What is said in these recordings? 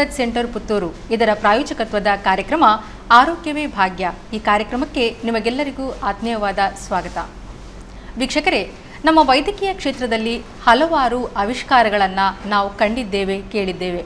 Research centre Puttur ಇದರ ಪ್ರಾಯೋಜಕತ್ವದ ಕಾರ್ಯಕ್ರಮ ಆರೋಗ್ಯವೇ ಭಾಗ್ಯ ಈ ಕಾರ್ಯಕ್ರಮಕ್ಕೆ ನಿಮಗೆಲ್ಲರಿಗೂ ಆತ್ಮೀಯವಾದ ಸ್ವಾಗತ ವೀಕ್ಷಕರೇ ನಮ್ಮ ವೈದ್ಯಕೀಯ ಕ್ಷೇತ್ರದಲ್ಲಿ ಹಲವಾರು ಆವಿಷ್ಕಾರಗಳನ್ನು ನಾವು ಕಂಡಿದ್ದೇವೆ ಕೇಳಿದ್ದೇವೆ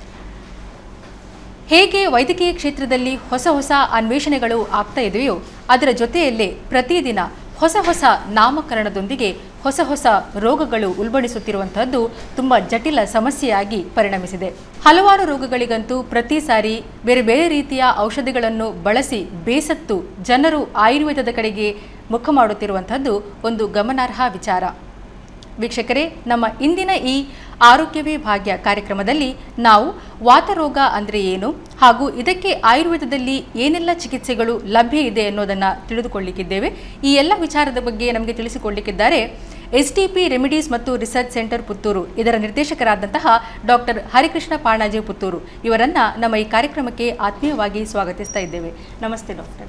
ಹೇಗೆ ವೈದ್ಯಕೀಯ ಕ್ಷೇತ್ರದಲ್ಲಿ ಹೊಸ ಹೊಸ ಅನ್ವೇಷಣೆಗಳು ಆಗ್ತಾ ಇದೆಯೋ ಅದರ ಜೊತೆಯಲ್ಲೇ ಪ್ರತಿದಿನ ಹೊಸ ಹೊಸ ನಾಮಕರಣದೊಂದಿಗೆ ಹೊಸ ಹೊಸ ರೋಗಗಳು ಉಲ್ಬಣಿಸುತ್ತಿರುವಂತಹದ್ದು ತುಂಬ ಜಟಿಲ ಸಮಸ್ಯೆಯಾಗಿ ಪರಿಣಮಿಸಿದೆ ಹಲವಾರು ರೋಗಗಳಿಗಂತೂ ಪ್ರತಿ ಸಾರಿ ಬೇರೆ ಬೇರೆ ರೀತಿಯ ಔಷಧಿಗಳನ್ನು ಬಳಸಿ ಬೇಸತ್ತು ಜನರು ಆಯುರ್ವೇದದ ಕಡೆಗೆ ಮುಖ ಮಾಡುತ್ತಿರುವಂತಹದ್ದು ಒಂದು ಗಮನಾರ್ಹ ವಿಚಾರ ವೀಕ್ಷಕರೇ ನಮ್ಮ ಇಂದಿನ ಈ ಆರೋಗ್ಯವೇ ಭಾಗ್ಯ ಕಾರ್ಯಕ್ರಮದಲ್ಲಿ ನಾವು ವಾತರೋಗ ಅಂದರೆ ಏನು ಹಾಗೂ ಇದಕ್ಕೆ ಆಯುರ್ವೇದದಲ್ಲಿ ಏನೆಲ್ಲ ಚಿಕಿತ್ಸೆಗಳು ಲಭ್ಯ ಇದೆ ಅನ್ನೋದನ್ನು ತಿಳಿದುಕೊಳ್ಳಿಕ್ಕಿದ್ದೇವೆ ಈ ಎಲ್ಲ ವಿಚಾರದ ಬಗ್ಗೆ ನಮಗೆ ತಿಳಿಸಿಕೊಳ್ಳಿಕ್ಕಿದ್ದಾರೆ ಎಸ್ ಟಿ ಪಿ ರೆಮಿಡೀಸ್ ಮತ್ತು ರಿಸರ್ಚ್ ಸೆಂಟರ್ ಪುತ್ತೂರು ಇದರ ನಿರ್ದೇಶಕರಾದಂತಹ ಡಾಕ್ಟರ್ ಹರಿಕೃಷ್ಣ ಪಾಣಾಜೆ ಪುತ್ತೂರು ಇವರನ್ನ ನಮ್ಮ ಈ ಕಾರ್ಯಕ್ರಮಕ್ಕೆ ಆತ್ಮೀಯವಾಗಿ ಸ್ವಾಗತಿಸ್ತಾ ಇದ್ದೇವೆ ನಮಸ್ತೆ ಡಾಕ್ಟರ್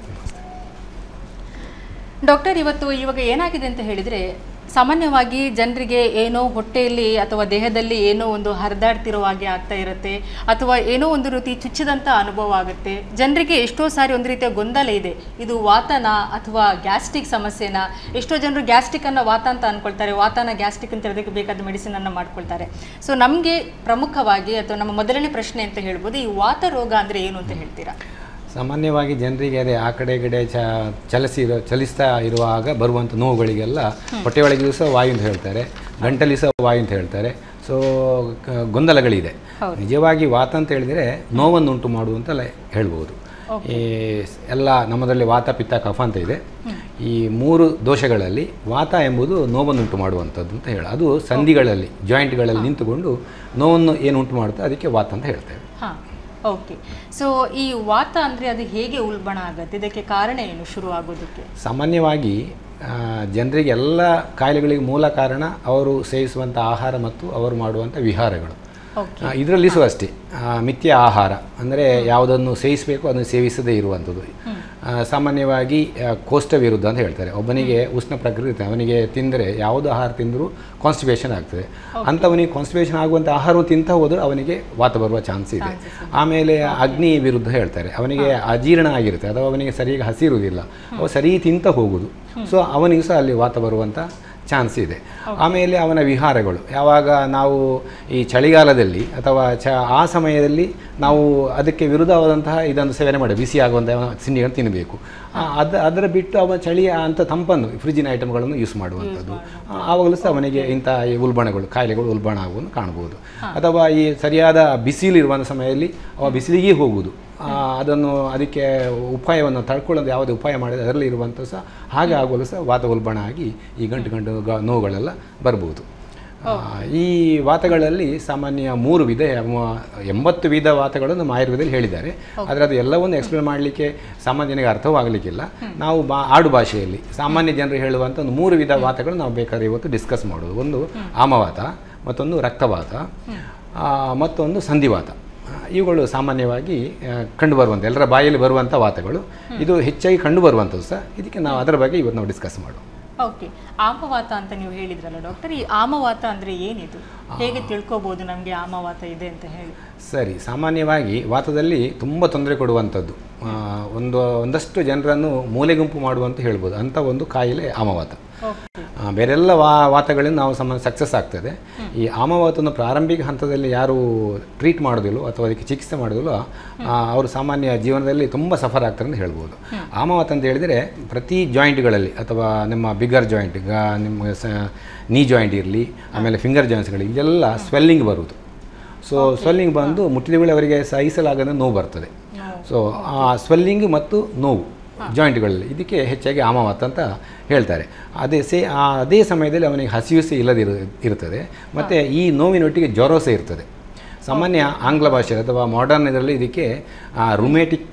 ಡಾಕ್ಟರ್ ಇವತ್ತು ಇವಾಗ ಏನಾಗಿದೆ ಅಂತ ಹೇಳಿದರೆ ಸಾಮಾನ್ಯವಾಗಿ ಜನರಿಗೆ ಏನೋ ಹೊಟ್ಟೆಯಲ್ಲಿ ಅಥವಾ ದೇಹದಲ್ಲಿ ಏನೋ ಒಂದು ಹರಿದಾಡ್ತಿರೋ ಹಾಗೆ ಆಗ್ತಾ ಇರುತ್ತೆ ಅಥವಾ ಏನೋ ಒಂದು ರೀತಿ ಚುಚ್ಚಿದಂಥ ಅನುಭವ ಆಗುತ್ತೆ ಜನರಿಗೆ ಎಷ್ಟೋ ಸಾರಿ ಒಂದು ರೀತಿಯ ಗೊಂದಲ ಇದೆ ಇದು ವಾತನ ಅಥವಾ ಗ್ಯಾಸ್ಟ್ರಿಕ್ ಸಮಸ್ಯೆನ ಎಷ್ಟೋ ಜನರು ಗ್ಯಾಸ್ಟ್ರಿಕನ್ನು ವಾತ ಅಂತ ಅನ್ಕೊಳ್ತಾರೆ ವಾತನ ಗ್ಯಾಸ್ಟ್ರಿಕ್ ಅಂತ ಹೇಳೋದಕ್ಕೆ ಬೇಕಾದ ಮೆಡಿಸಿನನ್ನು ಮಾಡ್ಕೊಳ್ತಾರೆ ಸೊ ನಮಗೆ ಪ್ರಮುಖವಾಗಿ ಅಥವಾ ನಮ್ಮ ಮೊದಲನೇ ಪ್ರಶ್ನೆ ಅಂತ ಹೇಳ್ಬೋದು ಈ ವಾತ ರೋಗ ಅಂದರೆ ಏನು ಅಂತ ಹೇಳ್ತೀರಾ ಸಾಮಾನ್ಯವಾಗಿ ಜನರಿಗೆ ಅದೇ ಆ ಕಡೆ ಈ ಕಡೆ ಚ ಚಲಿಸಿ ಇರೋ ಚಲಿಸ್ತಾ ಇರುವಾಗ ಬರುವಂಥ ನೋವುಗಳಿಗೆಲ್ಲ ಹೊಟ್ಟೆಯೊಳಗೆ ಸಹ ವಾಯು ಅಂತ ಹೇಳ್ತಾರೆ ಗಂಟಲಿ ಸಹ ವಾಯು ಅಂತ ಹೇಳ್ತಾರೆ ಸೊ ಕ- ಗೊಂದಲಗಳಿದೆ ನಿಜವಾಗಿ ವಾತ ಅಂತ ಹೇಳಿದರೆ ನೋವನ್ನುಂಟು ಮಾಡುವಂತೆಲ್ಲ ಹೇಳ್ಬೋದು ಈ ಸ್- ಎಲ್ಲ ನಮ್ಮದಲ್ಲಿ ವಾತ ಪಿತ್ತ ಕಫ ಅಂತ ಇದೆ ಈ ಮೂರು ದೋಷಗಳಲ್ಲಿ ವಾತ ಎಂಬುದು ನೋವನ್ನುಂಟು ಮಾಡುವಂಥದ್ದು ಅಂತ ಹೇಳಿ ಅದು ಸಂಧಿಗಳಲ್ಲಿ ಜಾಯಿಂಟ್ಗಳಲ್ಲಿ ನಿಂತುಕೊಂಡು ನೋವನ್ನು ಏನು ಉಂಟು ಮಾಡುತ್ತೆ ಅದಕ್ಕೆ ವಾತ ಅಂತ ಹೇಳ್ತೇವೆ ಹಾಂ ಓಕೆ ಸೊ ಈ ವಾತ ಅಂದರೆ ಅದು ಹೇಗೆ ಉಲ್ಬಣ ಆಗುತ್ತೆ ಇದಕ್ಕೆ ಕಾರಣ ಏನು ಶುರು ಆಗೋದಕ್ಕೆ ಸಾಮಾನ್ಯವಾಗಿ ಆ, ಜನರಿಗೆ ಎಲ್ಲ ಕಾಯಿಲೆಗಳಿಗೆ ಮೂಲ ಕಾರಣ ಅವರು ಸೇವಿಸುವಂಥ ಆಹಾರ ಮತ್ತು ಅವರು ಮಾಡುವಂಥ ವಿಹಾರಗಳು ಓಕೆ ಇದರಲ್ಲಿ ಸಹ ಅಷ್ಟೇ ಆ, ಮಿಥ್ಯ ಆಹಾರ ಅಂದರೆ ಯಾವುದನ್ನು ಸೇವಿಸಬೇಕು ಅದನ್ನು ಸೇವಿಸದೇ ಇರುವಂಥದ್ದು ಆ, ಸಾಮಾನ್ಯವಾಗಿ ಆ, ಕೋಷ್ಠ ವಿರುದ್ಧ ಅಂತ ಹೇಳ್ತಾರೆ ಒಬ್ಬನಿಗೆ ಉಷ್ಣ ಪ್ರಕೃತಿ ಇರುತ್ತೆ. ಅವನಿಗೆ ತಿಂದರೆ ಯಾವುದು ಆಹಾರ ತಿಂದರೂ ಕಾನ್ಸ್ಟಿಪೇಷನ್ ಆಗ್ತದೆ ಅಂಥವನಿಗೆ ಕಾನ್ಸ್ಟಿಪೇಷನ್ ಆಗುವಂಥ ಆಹಾರವನ್ನು ತಿಂತ ಹೋದರೆ ಅವನಿಗೆ ವಾತ ಬರುವ ಚಾನ್ಸ್ ಇದೆ ಆಮೇಲೆ ಅಗ್ನಿ ವಿರುದ್ಧ ಹೇಳ್ತಾರೆ ಅವನಿಗೆ ಅಜೀರ್ಣ ಆಗಿರುತ್ತೆ ಅಥವಾ ಅವನಿಗೆ ಸರಿಯಾಗಿ ಹಸಿರುವುದಿಲ್ಲ ಅವ ಸರಿ ತಿಂತ ಹೋಗುದು ಸೊ ಅವನಿಗೆ ಸಹ ಅಲ್ಲಿ ವಾತ ಬರುವಂಥ ಚಾನ್ಸ್ ಇದೆ ಆಮೇಲೆ ಅವನ ವಿಹಾರಗಳು ಯಾವಾಗ ನಾವು ಈ ಚಳಿಗಾಲದಲ್ಲಿ ಅಥವಾ ಚ ಆ ಸಮಯದಲ್ಲಿ ನಾವು ಅದಕ್ಕೆ ವಿರುದ್ಧವಾದಂತಹ ಇದನ್ನು ಸೇವನೆ ಮಾಡಿ ಬಿಸಿ ಆಗುವಂಥ ಸಿಂಡಿಗಳನ್ನು ತಿನ್ನಬೇಕು ಅದು ಅದರ ಬಿಟ್ಟು ಅವನ ಚಳಿಯ ಅಂಥ ತಂಪನ್ನು ಫ್ರಿಜ್ಜಿನ ಐಟಮ್ಗಳನ್ನು ಯೂಸ್ ಮಾಡುವಂಥದ್ದು ಆ, ಆವಾಗಲೂ ಸಹ ಅವನಿಗೆ ಇಂಥ ಈ ಉಲ್ಬಣಗಳು ಕಾಯಿಲೆಗಳು ಉಲ್ಬಣ ಆಗುವುದನ್ನು ಕಾಣ್ಬೋದು ಅಥವಾ ಈ ಸರಿಯಾದ ಬಿಸಿಲಿರುವಂಥ ಸಮಯದಲ್ಲಿ ಅವ ಬಿಸಿಲಿಗೆ ಹೋಗುವುದು ಆ, ಅದನ್ನು ಅದಕ್ಕೆ ಉಪಾಯವನ್ನು ತಡ್ಕೊಳ್ಳೋದು ಯಾವುದೇ ಉಪಾಯ ಮಾಡಿದ್ರೆ ಅದರಲ್ಲಿ ಇರುವಂಥ ಸಹ ಹಾಗೆ ಆಗುವಲ್ಲೂ ಸಹ ವಾತ ಉಲ್ಬಣ ಆಗಿ ಈ ಗಂಟು ಗಂಟು ಗ ನೋವುಗಳೆಲ್ಲ ಬರ್ಬೋದು ಆ, ಈ ವಾತಗಳಲ್ಲಿ ಸಾಮಾನ್ಯ ಮೂರು ವಿಧ ಎಮ- ಎಂಬತ್ತು ವಿಧ ವಾತಗಳು ನಮ್ಮ ಆಯುರ್ವೇದದಲ್ಲಿ ಹೇಳಿದ್ದಾರೆ ಆದರೆ ಅದು ಎಲ್ಲವನ್ನು ಎಕ್ಸ್ಪ್ಲೇನ್ ಮಾಡಲಿಕ್ಕೆ ಸಾಮಾನ್ಯ ಜನರಿಗೆ ಅರ್ಥವೂ ಆಗಲಿಕ್ಕಿಲ್ಲ ನಾವು ಬಾ ಆಡು ಭಾಷೆಯಲ್ಲಿ ಸಾಮಾನ್ಯ ಜನರು ಹೇಳುವಂಥ ಒಂದು ಮೂರು ವಿಧ ವಾತಗಳು ನಾವು ಬೇಕಾದ್ರೆ ಇವತ್ತು ಡಿಸ್ಕಸ್ ಮಾಡೋದು ಒಂದು ಆಮವಾತ ಮತ್ತೊಂದು ರಕ್ತವಾತ ಆ, ಮತ್ತೊಂದು ಸಂಧಿವಾತ ಆ, ಇವುಗಳು ಸಾಮಾನ್ಯವಾಗಿ ಆ, ಕಂಡುಬರುವಂಥ ಎಲ್ಲರ ಬಾಯಲ್ಲಿ ಬರುವಂಥ ವಾತಗಳು ಇದು ಹೆಚ್ಚಾಗಿ ಕಂಡುಬರುವಂಥದ್ದು ಸಹ ಇದಕ್ಕೆ ನಾವು ಅದರ ಬಗ್ಗೆ ಇವತ್ತು ನಾವು ಡಿಸ್ಕಸ್ ಮಾಡೋಣ ಓಕೆ ಆಮವಾತ ಅಂತ ನೀವು ಹೇಳಿದ್ರಲ್ಲ ಡಾಕ್ಟರ್ ಈ ಆಮವಾತ ಅಂದರೆ ಏನಿದು ಹೇಗೆ ತಿಳ್ಕೊಬೋದು ನಮಗೆ ಆಮವಾತ ಇದೆ ಅಂತ ಹೇಳಿ ಸರಿ ಸಾಮಾನ್ಯವಾಗಿ ವಾತದಲ್ಲಿ ತುಂಬ ತೊಂದರೆ ಕೊಡುವಂಥದ್ದು ಆ, ಒಂದು ಒಂದಷ್ಟು ಜನರನ್ನು ಮೂಲೆ ಗುಂಪು ಮಾಡುವಂತ ಹೇಳ್ಬೋದು ಅಂಥ ಒಂದು ಕಾಯಿಲೆ ಆಮವಾತ ಓಕೆ ಆ, ಬೇರೆಲ್ಲ ವಾ ವಾತಗಳಿಂದ ನಾವು ಸಮ ಸಕ್ಸಸ್ ಆಗ್ತದೆ ಈ ಆಮವಾತವನ್ನು ಪ್ರಾರಂಭಿಕ ಹಂತದಲ್ಲಿ ಯಾರು ಟ್ರೀಟ್ ಮಾಡೋದಿಲ್ಲೋ ಅಥವಾ ಅದಕ್ಕೆ ಚಿಕಿತ್ಸೆ ಮಾಡೋದಿಲ್ಲೋ ಆ, ಅವರು ಸಾಮಾನ್ಯ ಜೀವನದಲ್ಲಿ ತುಂಬ ಸಫರ್ ಆಗ್ತಾರೆ ಅಂತ ಹೇಳ್ಬೋದು ಆಮವಾತ ಅಂತ ಹೇಳಿದರೆ ಪ್ರತಿ ಜಾಯಿಂಟ್ಗಳಲ್ಲಿ ಅಥವಾ ನಿಮ್ಮ ಬಿಗರ್ ಜಾಯಿಂಟ್ ನಿಮ್ಮ ಸ ನೀ ಜಾಯಿಂಟ್ ಇರಲಿ ಆಮೇಲೆ ಫಿಂಗರ್ ಜಾಯಿಂಟ್ಸ್ಗಳು ಇದೆಲ್ಲ ಸ್ವೆಲ್ಲಿಂಗ್ ಬರುವುದು ಸೊ ಸ್ವೆಲ್ಲಿಂಗ್ ಬಂದು ಮುಟ್ಟಿದ ವೇಳೆ ಅವರಿಗೆ ಸಹಿಸಲಾಗದ ನೋವು ಬರ್ತದೆ ಸೊ ಆ ಸ್ವೆಲ್ಲಿಂಗ್ ಮತ್ತು ನೋವು ಜಾಯಿಂಟ್ಗಳಲ್ಲಿ ಇದಕ್ಕೆ ಹೆಚ್ಚಾಗಿ ಆಮವಾತ ಅಂತ ಹೇಳ್ತಾರೆ ಅದೇ ಸೇ ಆ ಅದೇ ಸಮಯದಲ್ಲಿ ಅವನಿಗೆ ಹಸಿವು ಸಹ ಇಲ್ಲದಿರು ಇರ್ತದೆ ಮತ್ತು ಈ ನೋವಿನೊಟ್ಟಿಗೆ ಜ್ವರ ಸಹ ಇರ್ತದೆ ಸಾಮಾನ್ಯ ಆಂಗ್ಲ ಭಾಷೆ ಅಥವಾ ಮಾಡರ್ನ್ ಇದರಲ್ಲಿ ಇದಕ್ಕೆ ರುಮೇಟಿಕ್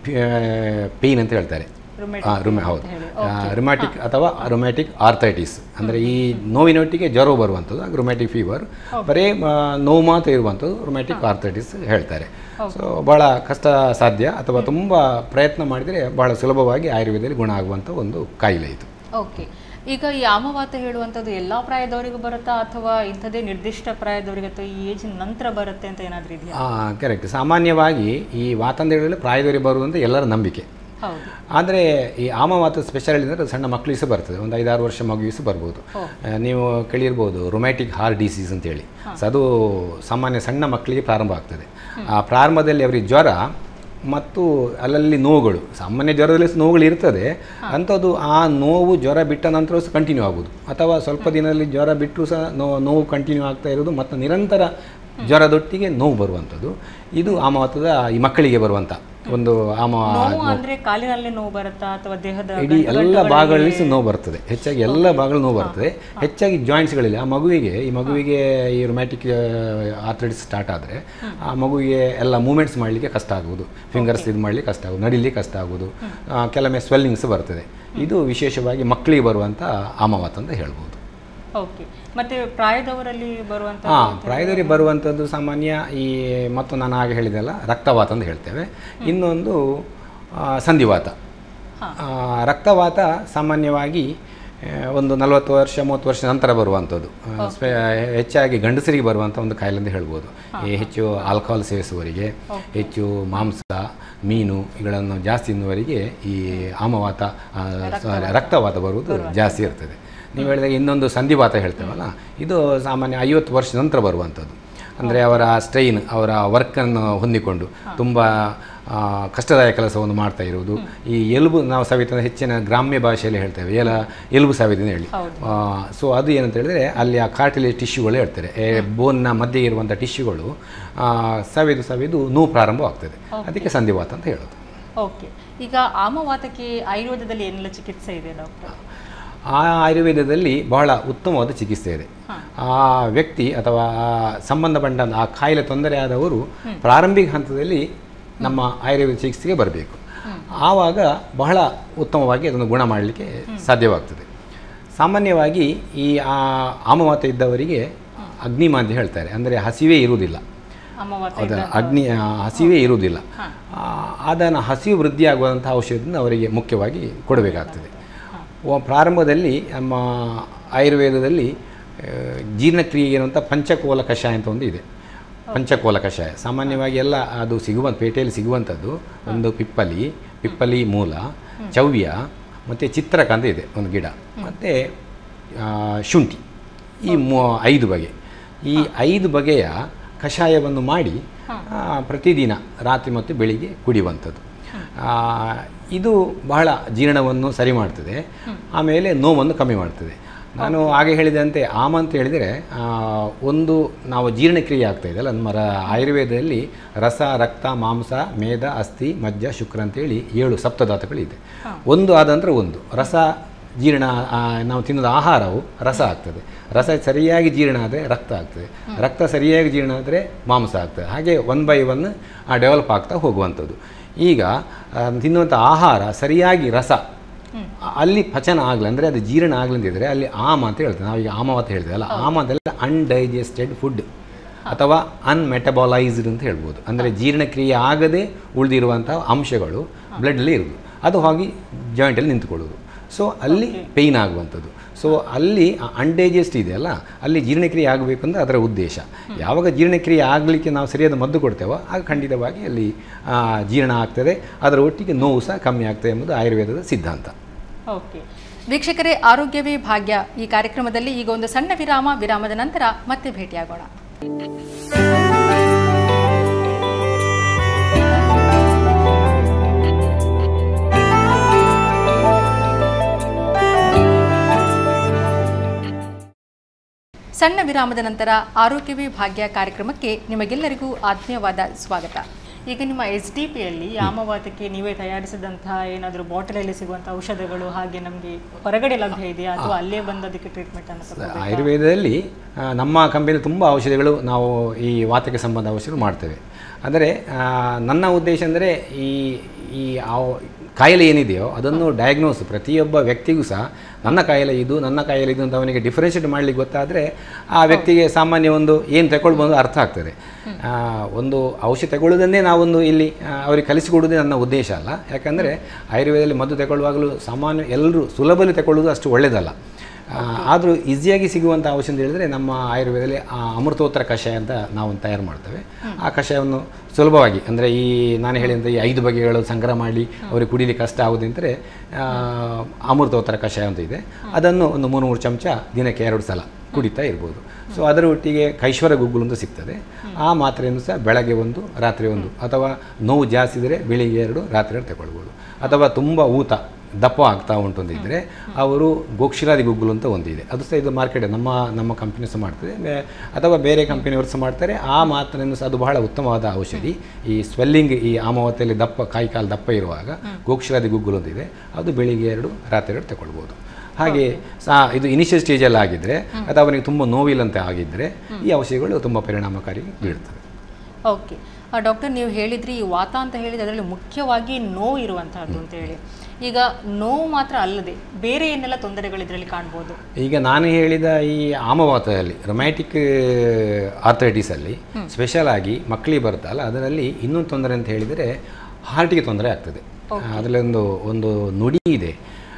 ಪೇಯ್ನ್ ಅಂತ ಹೇಳ್ತಾರೆ ಆ, ರುಮೆ ಹೌದು ರುಮ್ಯಾಟಿಕ್ ಅಥವಾ ರುಮ್ಯಾಟಿಕ್ ಆರ್ಥೈಟಿಸ್ ಅಂದರೆ ಈ ನೋವಿನೊಟ್ಟಿಗೆ ಜ್ವರ ಬರುವಂಥದ್ದು ರುಮ್ಯಾಟಿಕ್ ಫೀವರ್ ಬರೀ ಆ, ನೋವು ಮಾತ್ರ ಇರುವಂಥದ್ದು ರುಮ್ಯಾಟಿಕ್ ಆರ್ಥೈಟಿಸ್ ಹೇಳ್ತಾರೆ ಸೊ ಭಾಳ ಕಷ್ಟ ಸಾಧ್ಯ ಅಥವಾ ತುಂಬ ಪ್ರಯತ್ನ ಮಾಡಿದರೆ ಬಹಳ ಸುಲಭವಾಗಿ ಆಯುರ್ವೇದದಲ್ಲಿ ಗುಣ ಆಗುವಂಥ ಒಂದು ಕಾಯಿಲೆ ಇದು ಓಕೆ ಈಗ ಈ ಆಮವಾತ ಹೇಳುವಂಥದ್ದು ಎಲ್ಲಾ ಪ್ರಾಯದವರಿಗೂ ಬರುತ್ತಾ ಅಥವಾ ಇಂಥದ್ದೇ ನಿರ್ದಿಷ್ಟ ಪ್ರಾಯದವರಿಗೆ ಅಥವಾ ಈ ಏಜ್ ನಂತರ ಬರುತ್ತೆ ಅಂತ ಏನಾದರೂ ಇದೆಯಾ ಕರೆಕ್ಟ್ ಸಾಮಾನ್ಯವಾಗಿ ಈ ವಾತಂದೇಳಿಯಲ್ಲಿ ಪ್ರಾಯದವರಿಗೆ ಬರುವಂಥ ಎಲ್ಲರ ನಂಬಿಕೆ ಹೌದು ಆದರೆ ಈ ಆಮವಾತ ಸ್ಪೆಷಲ್ ಅಂದರೆ ಸಣ್ಣ ಮಕ್ಕಳಿಗೆ ಸಹ ಬರ್ತದೆ ಒಂದು ಐದಾರು ವರ್ಷ ಮಗುವಿಗೆ ಸಹ ಬರ್ಬೋದು ಆ, ನೀವು ಕೇಳಿರ್ಬೋದು ರೊಮ್ಯಾಟಿಕ್ ಹಾರ್ಟ್ ಡಿಸೀಸ್ ಅಂತೇಳಿ ಸೊ ಅದು ಸಾಮಾನ್ಯ ಸಣ್ಣ ಮಕ್ಕಳಿಗೆ ಪ್ರಾರಂಭ ಆಗ್ತದೆ ಆ ಪ್ರಾರಂಭದಲ್ಲಿ ಅವರಿಗೆ ಜ್ವರ ಮತ್ತು ಅಲ್ಲಲ್ಲಿ ನೋವುಗಳು ಸಾಮಾನ್ಯ ಜ್ವರದಲ್ಲಿ ಸಹ ನೋವುಗಳು ಇರ್ತದೆ ಅಂಥದ್ದು ಆ ನೋವು ಜ್ವರ ಬಿಟ್ಟ ನಂತರ ಸಹ ಕಂಟಿನ್ಯೂ ಆಗೋದು ಅಥವಾ ಸ್ವಲ್ಪ ದಿನದಲ್ಲಿ ಜ್ವರ ಬಿಟ್ಟರು ಸಹ ನೋವು ನೋವು ಕಂಟಿನ್ಯೂ ಆಗ್ತಾ ಇರೋದು ಮತ್ತು ನಿರಂತರ ಜ್ವರದೊಟ್ಟಿಗೆ ನೋವು ಬರುವಂಥದ್ದು ಇದು ಆಮವಾತದ ಈ ಮಕ್ಕಳಿಗೆ ಬರುವಂಥ ಒಂದು ಆಮ ನೋವು ಅಂದ್ರೆ ಕಾಲಿನಲ್ಲೇ ನೋವು ಬರುತ್ತಾ ಅಥವಾ ದೇಹದ ಇಡೀ ಎಲ್ಲ ಭಾಗಗಳಲ್ಲಿ ಸಹ ನೋವು ಬರ್ತದೆ ಹೆಚ್ಚಾಗಿ ಎಲ್ಲ ಭಾಗಗಳು ನೋವು ಬರ್ತದೆ ಹೆಚ್ಚಾಗಿ ಜಾಯಿಂಟ್ಸ್ಗಳಲ್ಲಿ ಆ ಮಗುವಿಗೆ ಈ ಮಗುವಿಗೆ ಈ ರೊಮ್ಯಾಟಿಕ್ ಆರ್ಥ್ರೈಟಿಸ್ ಸ್ಟಾರ್ಟ್ ಆದರೆ ಆ ಮಗುವಿಗೆ ಎಲ್ಲ ಮೂಮೆಂಟ್ಸ್ ಮಾಡಲಿಕ್ಕೆ ಕಷ್ಟ ಆಗುವುದು ಫಿಂಗರ್ಸ್ ಇದು ಮಾಡಲಿಕ್ಕೆ ಕಷ್ಟ ಆಗುವುದು ನಡಿಲಿಕ್ಕೆ ಕಷ್ಟ ಆಗುವುದು ಆ, ಕೆಲವೊಮ್ಮೆ ಸ್ವೆಲ್ಲಿಂಗ್ಸ್ ಬರ್ತದೆ ಇದು ವಿಶೇಷವಾಗಿ ಮಕ್ಕಳಿಗೆ ಬರುವಂಥ ಆಮವಾತ ಅಂತ ಹೇಳ್ಬೋದು ಓಕೆ ಮತ್ತೆ ಪ್ರಾಯದವರಲ್ಲಿ ಬರುವಂತ ಹಾಂ ಪ್ರಾಯದವರಿಗೆ ಬರುವಂಥದ್ದು ಸಾಮಾನ್ಯ ಈ ಮತ್ತು ನಾನು ಆಗ ಹೇಳಿದೆಲ್ಲ ರಕ್ತವಾತ ಅಂತ ಹೇಳ್ತೇವೆ ಇನ್ನೊಂದು ಆ, ಸಂಧಿವಾತ ಆ, ರಕ್ತವಾತ ಸಾಮಾನ್ಯವಾಗಿ ಆ, ಒಂದು ನಲವತ್ತು ವರ್ಷ ಮೂವತ್ತು ವರ್ಷ ನಂತರ ಬರುವಂಥದ್ದು ಆ, ಸ್ಪೆ- ಹೆಚ್ಚಾಗಿ ಗಂಡಸರಿಗೆ ಬರುವಂಥ ಒಂದು ಕಾಯಿಲೆ ಅಂತ ಹೇಳ್ಬೋದು ಈ ಹೆಚ್ಚು ಆಲ್ಕೋಹಾಲ್ ಸೇವಿಸುವವರಿಗೆ ಹೆಚ್ಚು ಮಾಂಸ ಮೀನು ಇವುಗಳನ್ನು ಜಾಸ್ತಿ ತಿನ್ನುವವರಿಗೆ ಈ ಆಮವಾತ ಆ, ಸಾರಿ, ರಕ್ತವಾತ ಬರುವುದು ಜಾಸ್ತಿ ಇರ್ತದೆ ನೀವು ಹೇಳಿದಾಗ ಇನ್ನೊಂದು ಸಂಧಿವಾತ ಹೇಳ್ತೇವಲ್ಲ ಇದು ಸಾಮಾನ್ಯ ಐವತ್ತು ವರ್ಷ ನಂತರ ಬರುವಂಥದ್ದು ಅಂದರೆ ಅವರ ಸ್ಟ್ರೈನ್ ಅವರ ವರ್ಕನ್ನು ಹೊಂದಿಕೊಂಡು ತುಂಬ ಆ, ಕಷ್ಟದಾಯಕ ಕೆಲಸವನ್ನು ಮಾಡ್ತಾ ಇರುವುದು ಈ ಎಲುಬು ನಾವು ಸವಿತ ಹೆಚ್ಚಿನ ಗ್ರಾಮ್ಯ ಭಾಷೆಯಲ್ಲಿ ಹೇಳ್ತೇವೆ ಎಲ ಎಲುಬು ಸವಿತ ಅಂತ ಹೇಳಿ ಸೊ ಅದು ಏನಂತ ಹೇಳಿದ್ರೆ ಅಲ್ಲಿ ಆ ಕಾರ್ಟಿಲೇಜ್ ಟಿಶ್ಯೂಗಳು ಹೇಳ್ತಾರೆ ಬೋನ್ನ ಮಧ್ಯೆ ಇರುವಂಥ ಟಿಶ್ಯೂಗಳು ಸವಿದು ಸವಿದು ನೋವು ಪ್ರಾರಂಭವಾಗ್ತದೆ ಅದಕ್ಕೆ ಸಂಧಿವಾತ ಅಂತ ಹೇಳೋದು ಓಕೆ ಈಗ ಆಮವಾತಕ್ಕೆ ಆಯುರ್ವೇದದಲ್ಲಿ ಏನೆಲ್ಲ ಚಿಕಿತ್ಸೆ ಇದೆ ಡಾಕ್ಟರ್ ಆ ಆಯುರ್ವೇದದಲ್ಲಿ ಬಹಳ ಉತ್ತಮವಾದ ಚಿಕಿತ್ಸೆ ಇದೆ ಆ ವ್ಯಕ್ತಿ ಅಥವಾ ಆ ಸಂಬಂಧಪಟ್ಟ ಆ ಕಾಯಿಲೆ ತೊಂದರೆ ಆದವರು ಪ್ರಾರಂಭಿಕ ಹಂತದಲ್ಲಿ ನಮ್ಮ ಆಯುರ್ವೇದ ಚಿಕಿತ್ಸೆಗೆ ಬರಬೇಕು ಆವಾಗ ಬಹಳ ಉತ್ತಮವಾಗಿ ಅದನ್ನು ಗುಣ ಮಾಡಲಿಕ್ಕೆ ಸಾಧ್ಯವಾಗ್ತದೆ ಸಾಮಾನ್ಯವಾಗಿ ಈ ಆ ಆಮವಾತ ಇದ್ದವರಿಗೆ ಅಗ್ನಿಮ ಅಂತ ಹೇಳ್ತಾರೆ ಅಂದರೆ ಹಸಿವೇ ಇರುವುದಿಲ್ಲ ಆಮವಾತ ಹೌದಾ ಅಗ್ನಿ ಆ, ಹಸಿವೇ ಇರುವುದಿಲ್ಲ ಆ, ಅದನ್ನು ಹಸಿವು ವೃದ್ಧಿಯಾಗುವಂಥ ಔಷಧಿಯನ್ನು ಅವರಿಗೆ ಮುಖ್ಯವಾಗಿ ಕೊಡಬೇಕಾಗ್ತದೆ ಒ- ಪ್ರಾರಂಭದಲ್ಲಿ ನಮ್ಮ ಆಯುರ್ವೇದದಲ್ಲಿ ಆ, ಜೀರ್ಣಕ್ರಿಯೆ ಅಂತ ಪಂಚಕೋಲ ಕಷಾಯ ಅಂತ ಒಂದು ಇದೆ ಪಂಚಕೋಲ ಕಷಾಯ ಸಾಮಾನ್ಯವಾಗಿ ಎಲ್ಲ ಅದು ಸಿಗುವಂಥ ಪೇಟೆಯಲ್ಲಿ ಸಿಗುವಂಥದ್ದು ಒಂದು pippali pippali ಮೂಲ ಚವ್ಯ ಮತ್ತು ಚಿತ್ರಕ ಅಂತ ಇದೆ ಒಂದು ಗಿಡ ಮತ್ತು ಶುಂಠಿ ಈ ಮೂ ಐದು ಬಗೆ ಈ ಐದು ಬಗೆಯ ಕಷಾಯವನ್ನು ಮಾಡಿ ಆ, ಪ್ರತಿದಿನ ರಾತ್ರಿ ಮತ್ತು ಬೆಳಿಗ್ಗೆ ಕುಡಿಯುವಂಥದ್ದು ಆ, ಇದು ಬಹಳ ಜೀರ್ಣವನ್ನು ಸರಿ ಮಾಡ್ತದೆ ಆಮೇಲೆ ನೋವನ್ನು ಕಮ್ಮಿ ಮಾಡ್ತದೆ ನಾನು ಹಾಗೆ ಹೇಳಿದಂತೆ ಆಮ ಅಂತ ಹೇಳಿದರೆ ಆ, ಒಂದು ನಾವು ಜೀರ್ಣಕ್ರಿಯೆ ಆಗ್ತಾ ಇದೆಯಲ್ಲ ನಮ್ಮ ರ- ಆಯುರ್ವೇದದಲ್ಲಿ ರಸ ರಕ್ತ ಮಾಂಸ ಮೇದ ಅಸ್ಥಿ ಮಜ್ಜ ಶುಕ್ರ ಅಂತೇಳಿ ಏಳು ಸಪ್ತಧಾತುಗಳಿದೆ ಒಂದು ಆದ ನಂತರ ಒಂದು ರಸ ಜೀರ್ಣ ಆ, ನಾವು ತಿನ್ನೋದು ಆಹಾರವು ರಸ ಆಗ್ತದೆ ರಸ ಸರಿಯಾಗಿ ಜೀರ್ಣ ಆದರೆ ರಕ್ತ ಆಗ್ತದೆ ರಕ್ತ ಸರಿಯಾಗಿ ಜೀರ್ಣ ಆದರೆ ಮಾಂಸ ಆಗ್ತದೆ ಹಾಗೆ ಒನ್ ಬೈ ಒನ್ ಡೆವಲಪ್ ಆಗ್ತಾ ಹೋಗುವಂಥದ್ದು ಈಗ ಆ, ತಿನ್ನುವಂಥ ಆಹಾರ ಸರಿಯಾಗಿ ರಸ ಆ- ಅಲ್ಲಿ ಪಚನ ಆಗಲಿ ಅಂದರೆ ಅದು ಜೀರ್ಣ ಆಗಲಿ ಅಂತಿದ್ರೆ ಅಲ್ಲಿ ಆಮ ಅಂತ ಹೇಳ್ತೇವೆ ನಾವೀಗ ಆಮ ಅಂತ ಹೇಳ್ತೇವೆ ಅಲ್ಲ ಆಮ ಅಂತೆಲ್ಲ ಅನ್ಡೈಜೆಸ್ಟೆಡ್ ಫುಡ್ ಅಥವಾ ಅನ್ಮೆಟಬಲೈಸ್ಡ್ ಅಂತ ಹೇಳ್ಬೋದು ಅಂದರೆ ಜೀರ್ಣಕ್ರಿಯೆ ಆಗದೆ ಉಳಿದಿರುವಂಥ ಅಂಶಗಳು ಬ್ಲಡ್ಡಲ್ಲಿ ಇರೋದು ಅದು ಹೋಗಿ ಜಾಯಿಂಟಲ್ಲಿ ನಿಂತ್ಕೊಳ್ಳೋದು ಸೊ ಅಲ್ಲಿ ಪೇಯ್ನ್ ಆಗುವಂಥದ್ದು ಸೊ ಅಲ್ಲಿ ಅನ್ಡೈಜೆಸ್ಟ್ ಇದೆಯಲ್ಲ ಅಲ್ಲಿ ಜೀರ್ಣಕ್ರಿಯೆ ಆಗಬೇಕು ಅಂದರೆ ಅದರ ಉದ್ದೇಶ ಯಾವಾಗ ಜೀರ್ಣಕ್ರಿಯೆ ಆಗಲಿಕ್ಕೆ ನಾವು ಸರಿಯಾದ ಮದ್ದು ಕೊಡ್ತೇವೋ ಆಗ ಖಂಡಿತವಾಗಿ ಅಲ್ಲಿ ಆ, ಜೀರ್ಣ ಆಗ್ತದೆ ಅದರ ಒಟ್ಟಿಗೆ ನೋವು ಸಹ ಕಮ್ಮಿ ಆಗ್ತದೆ ಎಂಬುದು ಆಯುರ್ವೇದದ ಸಿದ್ಧಾಂತ ಓಕೆ ವೀಕ್ಷಕರೇ ಆರೋಗ್ಯವೇ ಭಾಗ್ಯ ಈ ಕಾರ್ಯಕ್ರಮದಲ್ಲಿ ಈಗ ಒಂದು ಸಣ್ಣ ವಿರಾಮ ವಿರಾಮದ ನಂತರ ಮತ್ತೆ ಭೇಟಿಯಾಗೋಣ ಸಣ್ಣ ವಿರಾಮದ ನಂತರ ಆರೋಗ್ಯವೇ ಭಾಗ್ಯ ಕಾರ್ಯಕ್ರಮಕ್ಕೆ ನಿಮಗೆಲ್ಲರಿಗೂ ಆತ್ಮೀಯವಾದ ಸ್ವಾಗತ ಈಗ ನಿಮ್ಮ ಎಸ್ ಡಿ ಪಿಯಲ್ಲಿ ಯಾಮವಾತಕ್ಕೆ ನೀವೇ ತಯಾರಿಸಿದಂತಹ ಏನಾದರೂ ಬಾಟಲಲ್ಲಿ ಸಿಗುವಂತಹ ಔಷಧಗಳು ಹಾಗೆ ನಮಗೆ ಹೊರಗಡೆ ಲಭ್ಯ ಇದೆಯಾ ಅಥವಾ ಅಲ್ಲೇ ಬಂದು ಅದಕ್ಕೆ ಟ್ರೀಟ್ಮೆಂಟ್ ಅನ್ನು ತಗೊಳ್ಬೇಕಾ? ಆಯುರ್ವೇದದಲ್ಲಿ ಆ, ನಮ್ಮ ಕಂಪನಿ ತುಂಬ ಔಷಧಿಗಳು ನಾವು ಈ ವಾತಕ್ಕೆ ಸಂಬಂಧ ಔಷಧಿಗಳು ಮಾಡ್ತೇವೆ ಅಂದರೆ ಆ, ನನ್ನ ಉದ್ದೇಶ ಅಂದರೆ ಈ ಈ ಆ- ಕಾಯಿಲೆ ಏನಿದೆಯೋ ಅದನ್ನು ಡಯಾಗ್ನೋಸ್ ಪ್ರತಿಯೊಬ್ಬ ವ್ಯಕ್ತಿಗೂ ಸಹ ನನ್ನ ಕಾಯಿಲೆ ಇದು ನನ್ನ ಕಾಯಿಲೆ ಇದು ಅಂತ ಅವನಿಗೆ ಡಿಫ್ರೆನ್ಷಿಯೇಟ್ ಮಾಡಲಿಕ್ಕೆ ಗೊತ್ತಾದರೆ ಆ ವ್ಯಕ್ತಿಗೆ ಸಾಮಾನ್ಯ ಒಂದು ಏನು ತಗೊಳ್ಬೋದು ಅರ್ಥ ಆಗ್ತದೆ ಆ, ಒಂದು ಔಷಧಿ ತಗೊಳ್ಳೋದನ್ನೇ ನಾವೊಂದು ಇಲ್ಲಿ ಆ, ಅವರಿಗೆ ಕಲಿಸಿಕೊಡೋದೇ ನನ್ನ ಉದ್ದೇಶ ಅಲ್ಲ ಯಾಕಂದರೆ ಆಯುರ್ವೇದದಲ್ಲಿ ಮದ್ದು ತಗೊಳ್ಳುವಾಗಲೂ ಸಾಮಾನ್ಯ ಎಲ್ಲರೂ ಸುಲಭದಲ್ಲಿ ತಗೊಳ್ಳೋದು ಅಷ್ಟು ಒಳ್ಳೆಯದಲ್ಲ ಆದರೂ ಈಸಿಯಾಗಿ ಸಿಗುವಂಥ ಔಷಧಿ ಅಂತ ಹೇಳಿದರೆ ನಮ್ಮ ಆಯುರ್ವೇದದಲ್ಲಿ ಆ ಅಮೃತೋತ್ತರ ಕಷಾಯ ಅಂತ ನಾವು ತಯಾರು ಮಾಡ್ತೇವೆ ಆ ಕಷಾಯವನ್ನು ಸುಲಭವಾಗಿ ಅಂದರೆ ಈ ನಾನು ಹೇಳಿದಂಥ ಈ ಐದು ಬಗೆಗಳು ಸಂಗ್ರಹ ಮಾಡಿ ಅವರಿಗೆ ಕುಡಿಲಿಕ್ಕೆ ಕಷ್ಟ ಆಗೋದಂದರೆ ಅಮೃತೋತ್ತರ ಕಷಾಯ ಅಂತ ಇದೆ ಅದನ್ನು ಒಂದು ಮೂರು ಮೂರು ಚಮಚ ದಿನಕ್ಕೆ ಎರಡು ಸಲ ಕುಡಿತಾ ಇರ್ಬೋದು ಸೊ ಅದರ ಒಟ್ಟಿಗೆ ಕೈಶ್ವರ ಗುಗ್ಗುಲು ಅಂತ ಸಿಗ್ತದೆ ಆ ಮಾತ್ರೆಯನ್ನು ಸಹ ಬೆಳಗ್ಗೆ ಒಂದು ರಾತ್ರಿ ಒಂದು ಅಥವಾ ನೋವು ಜಾಸ್ತಿ ಇದ್ದರೆ ಬೆಳಿಗ್ಗೆ ಎರಡು ರಾತ್ರಿ ಎರಡು ತಗೊಳ್ಬೋದು ಅಥವಾ ತುಂಬ ಊತ ದಪ್ಪ ಆಗ್ತಾ ಉಂಟು ಅಂತ ಇದ್ದರೆ ಅವರು ಗೋಕ್ಷಿರಾದಿ ಗುಗ್ಗುಲು ಅಂತ ಒಂದಿದೆ ಅದು ಸಹ ಇದು ಮಾರ್ಕೆಟ್ ನಮ್ಮ ನಮ್ಮ ಕಂಪನಿ ಸಹ ಮಾಡ್ತದೆ ಬೇ- ಅಥವಾ ಬೇರೆ ಕಂಪನಿಯವರು ಸಹ ಮಾಡ್ತಾರೆ ಆ ಮಾತ್ರೆಯನ್ನು ಸಹ ಅದು ಬಹಳ ಉತ್ತಮವಾದ ಔಷಧಿ ಈ ಸ್ವೆಲ್ಲಿಂಗ್ ಈ ಆಮವತೆಯಲ್ಲಿ ದಪ್ಪ ಕಾಯಿ ಕಾಲು ದಪ್ಪ ಇರುವಾಗ ಗೋಕ್ಷಿರಾದಿ ಗುಗ್ಗುಲು ಅಂತ ಇದೆ ಅದು ಬೆಳಿಗ್ಗೆ ಎರಡು ರಾತ್ರಿ ಎರಡು ತಗೊಳ್ಬೋದು ಹಾಗೆ ಸಾ ಇದು ಇನಿಷಿಯಲ್ ಸ್ಟೇಜಲ್ಲಿ ಆಗಿದ್ದರೆ ಅಥವಾ ಅವನಿಗೆ ತುಂಬ ನೋವಿಲ್ಲಂತ ಆಗಿದ್ದರೆ ಈ ಔಷಧಿಗಳು ತುಂಬ ಪರಿಣಾಮಕಾರಿ ಬೀಳ್ತವೆ ಓಕೆ ಡಾಕ್ಟರ್ ನೀವು ಹೇಳಿದ್ರಿ ಈ ವಾತ ಅಂತ ಹೇಳಿದ್ರೆ ಅದರಲ್ಲಿ ಮುಖ್ಯವಾಗಿ ನೋವು ಇರುವಂತಹದ್ದು ಅಂತ ಹೇಳಿ ಈಗ ನೋವು ಮಾತ್ರ ಅಲ್ಲದೆ ಬೇರೆ ಏನೆಲ್ಲ ತೊಂದರೆಗಳು ಇದರಲ್ಲಿ ಕಾಣ್ಬೋದು ಈಗ ನಾನು ಹೇಳಿದ ಈ ಆಮವಾತದಲ್ಲಿ ರೊಮ್ಯಾಟಿಕ್ ಆರ್ಥರೈಟಿಸಲ್ಲಿ ಸ್ಪೆಷಲ್ ಆಗಿ ಮಕ್ಕಳಿಗೆ ಬರುತ್ತಲ್ಲ ಅದರಲ್ಲಿ ಇನ್ನೊಂದು ತೊಂದರೆ ಅಂತ ಹೇಳಿದರೆ ಹಾರ್ಟಿಗೆ ತೊಂದರೆ ಆಗ್ತದೆ ಅದರಲ್ಲಿ ಒಂದು ಒಂದು ನುಡಿ ಇದೆ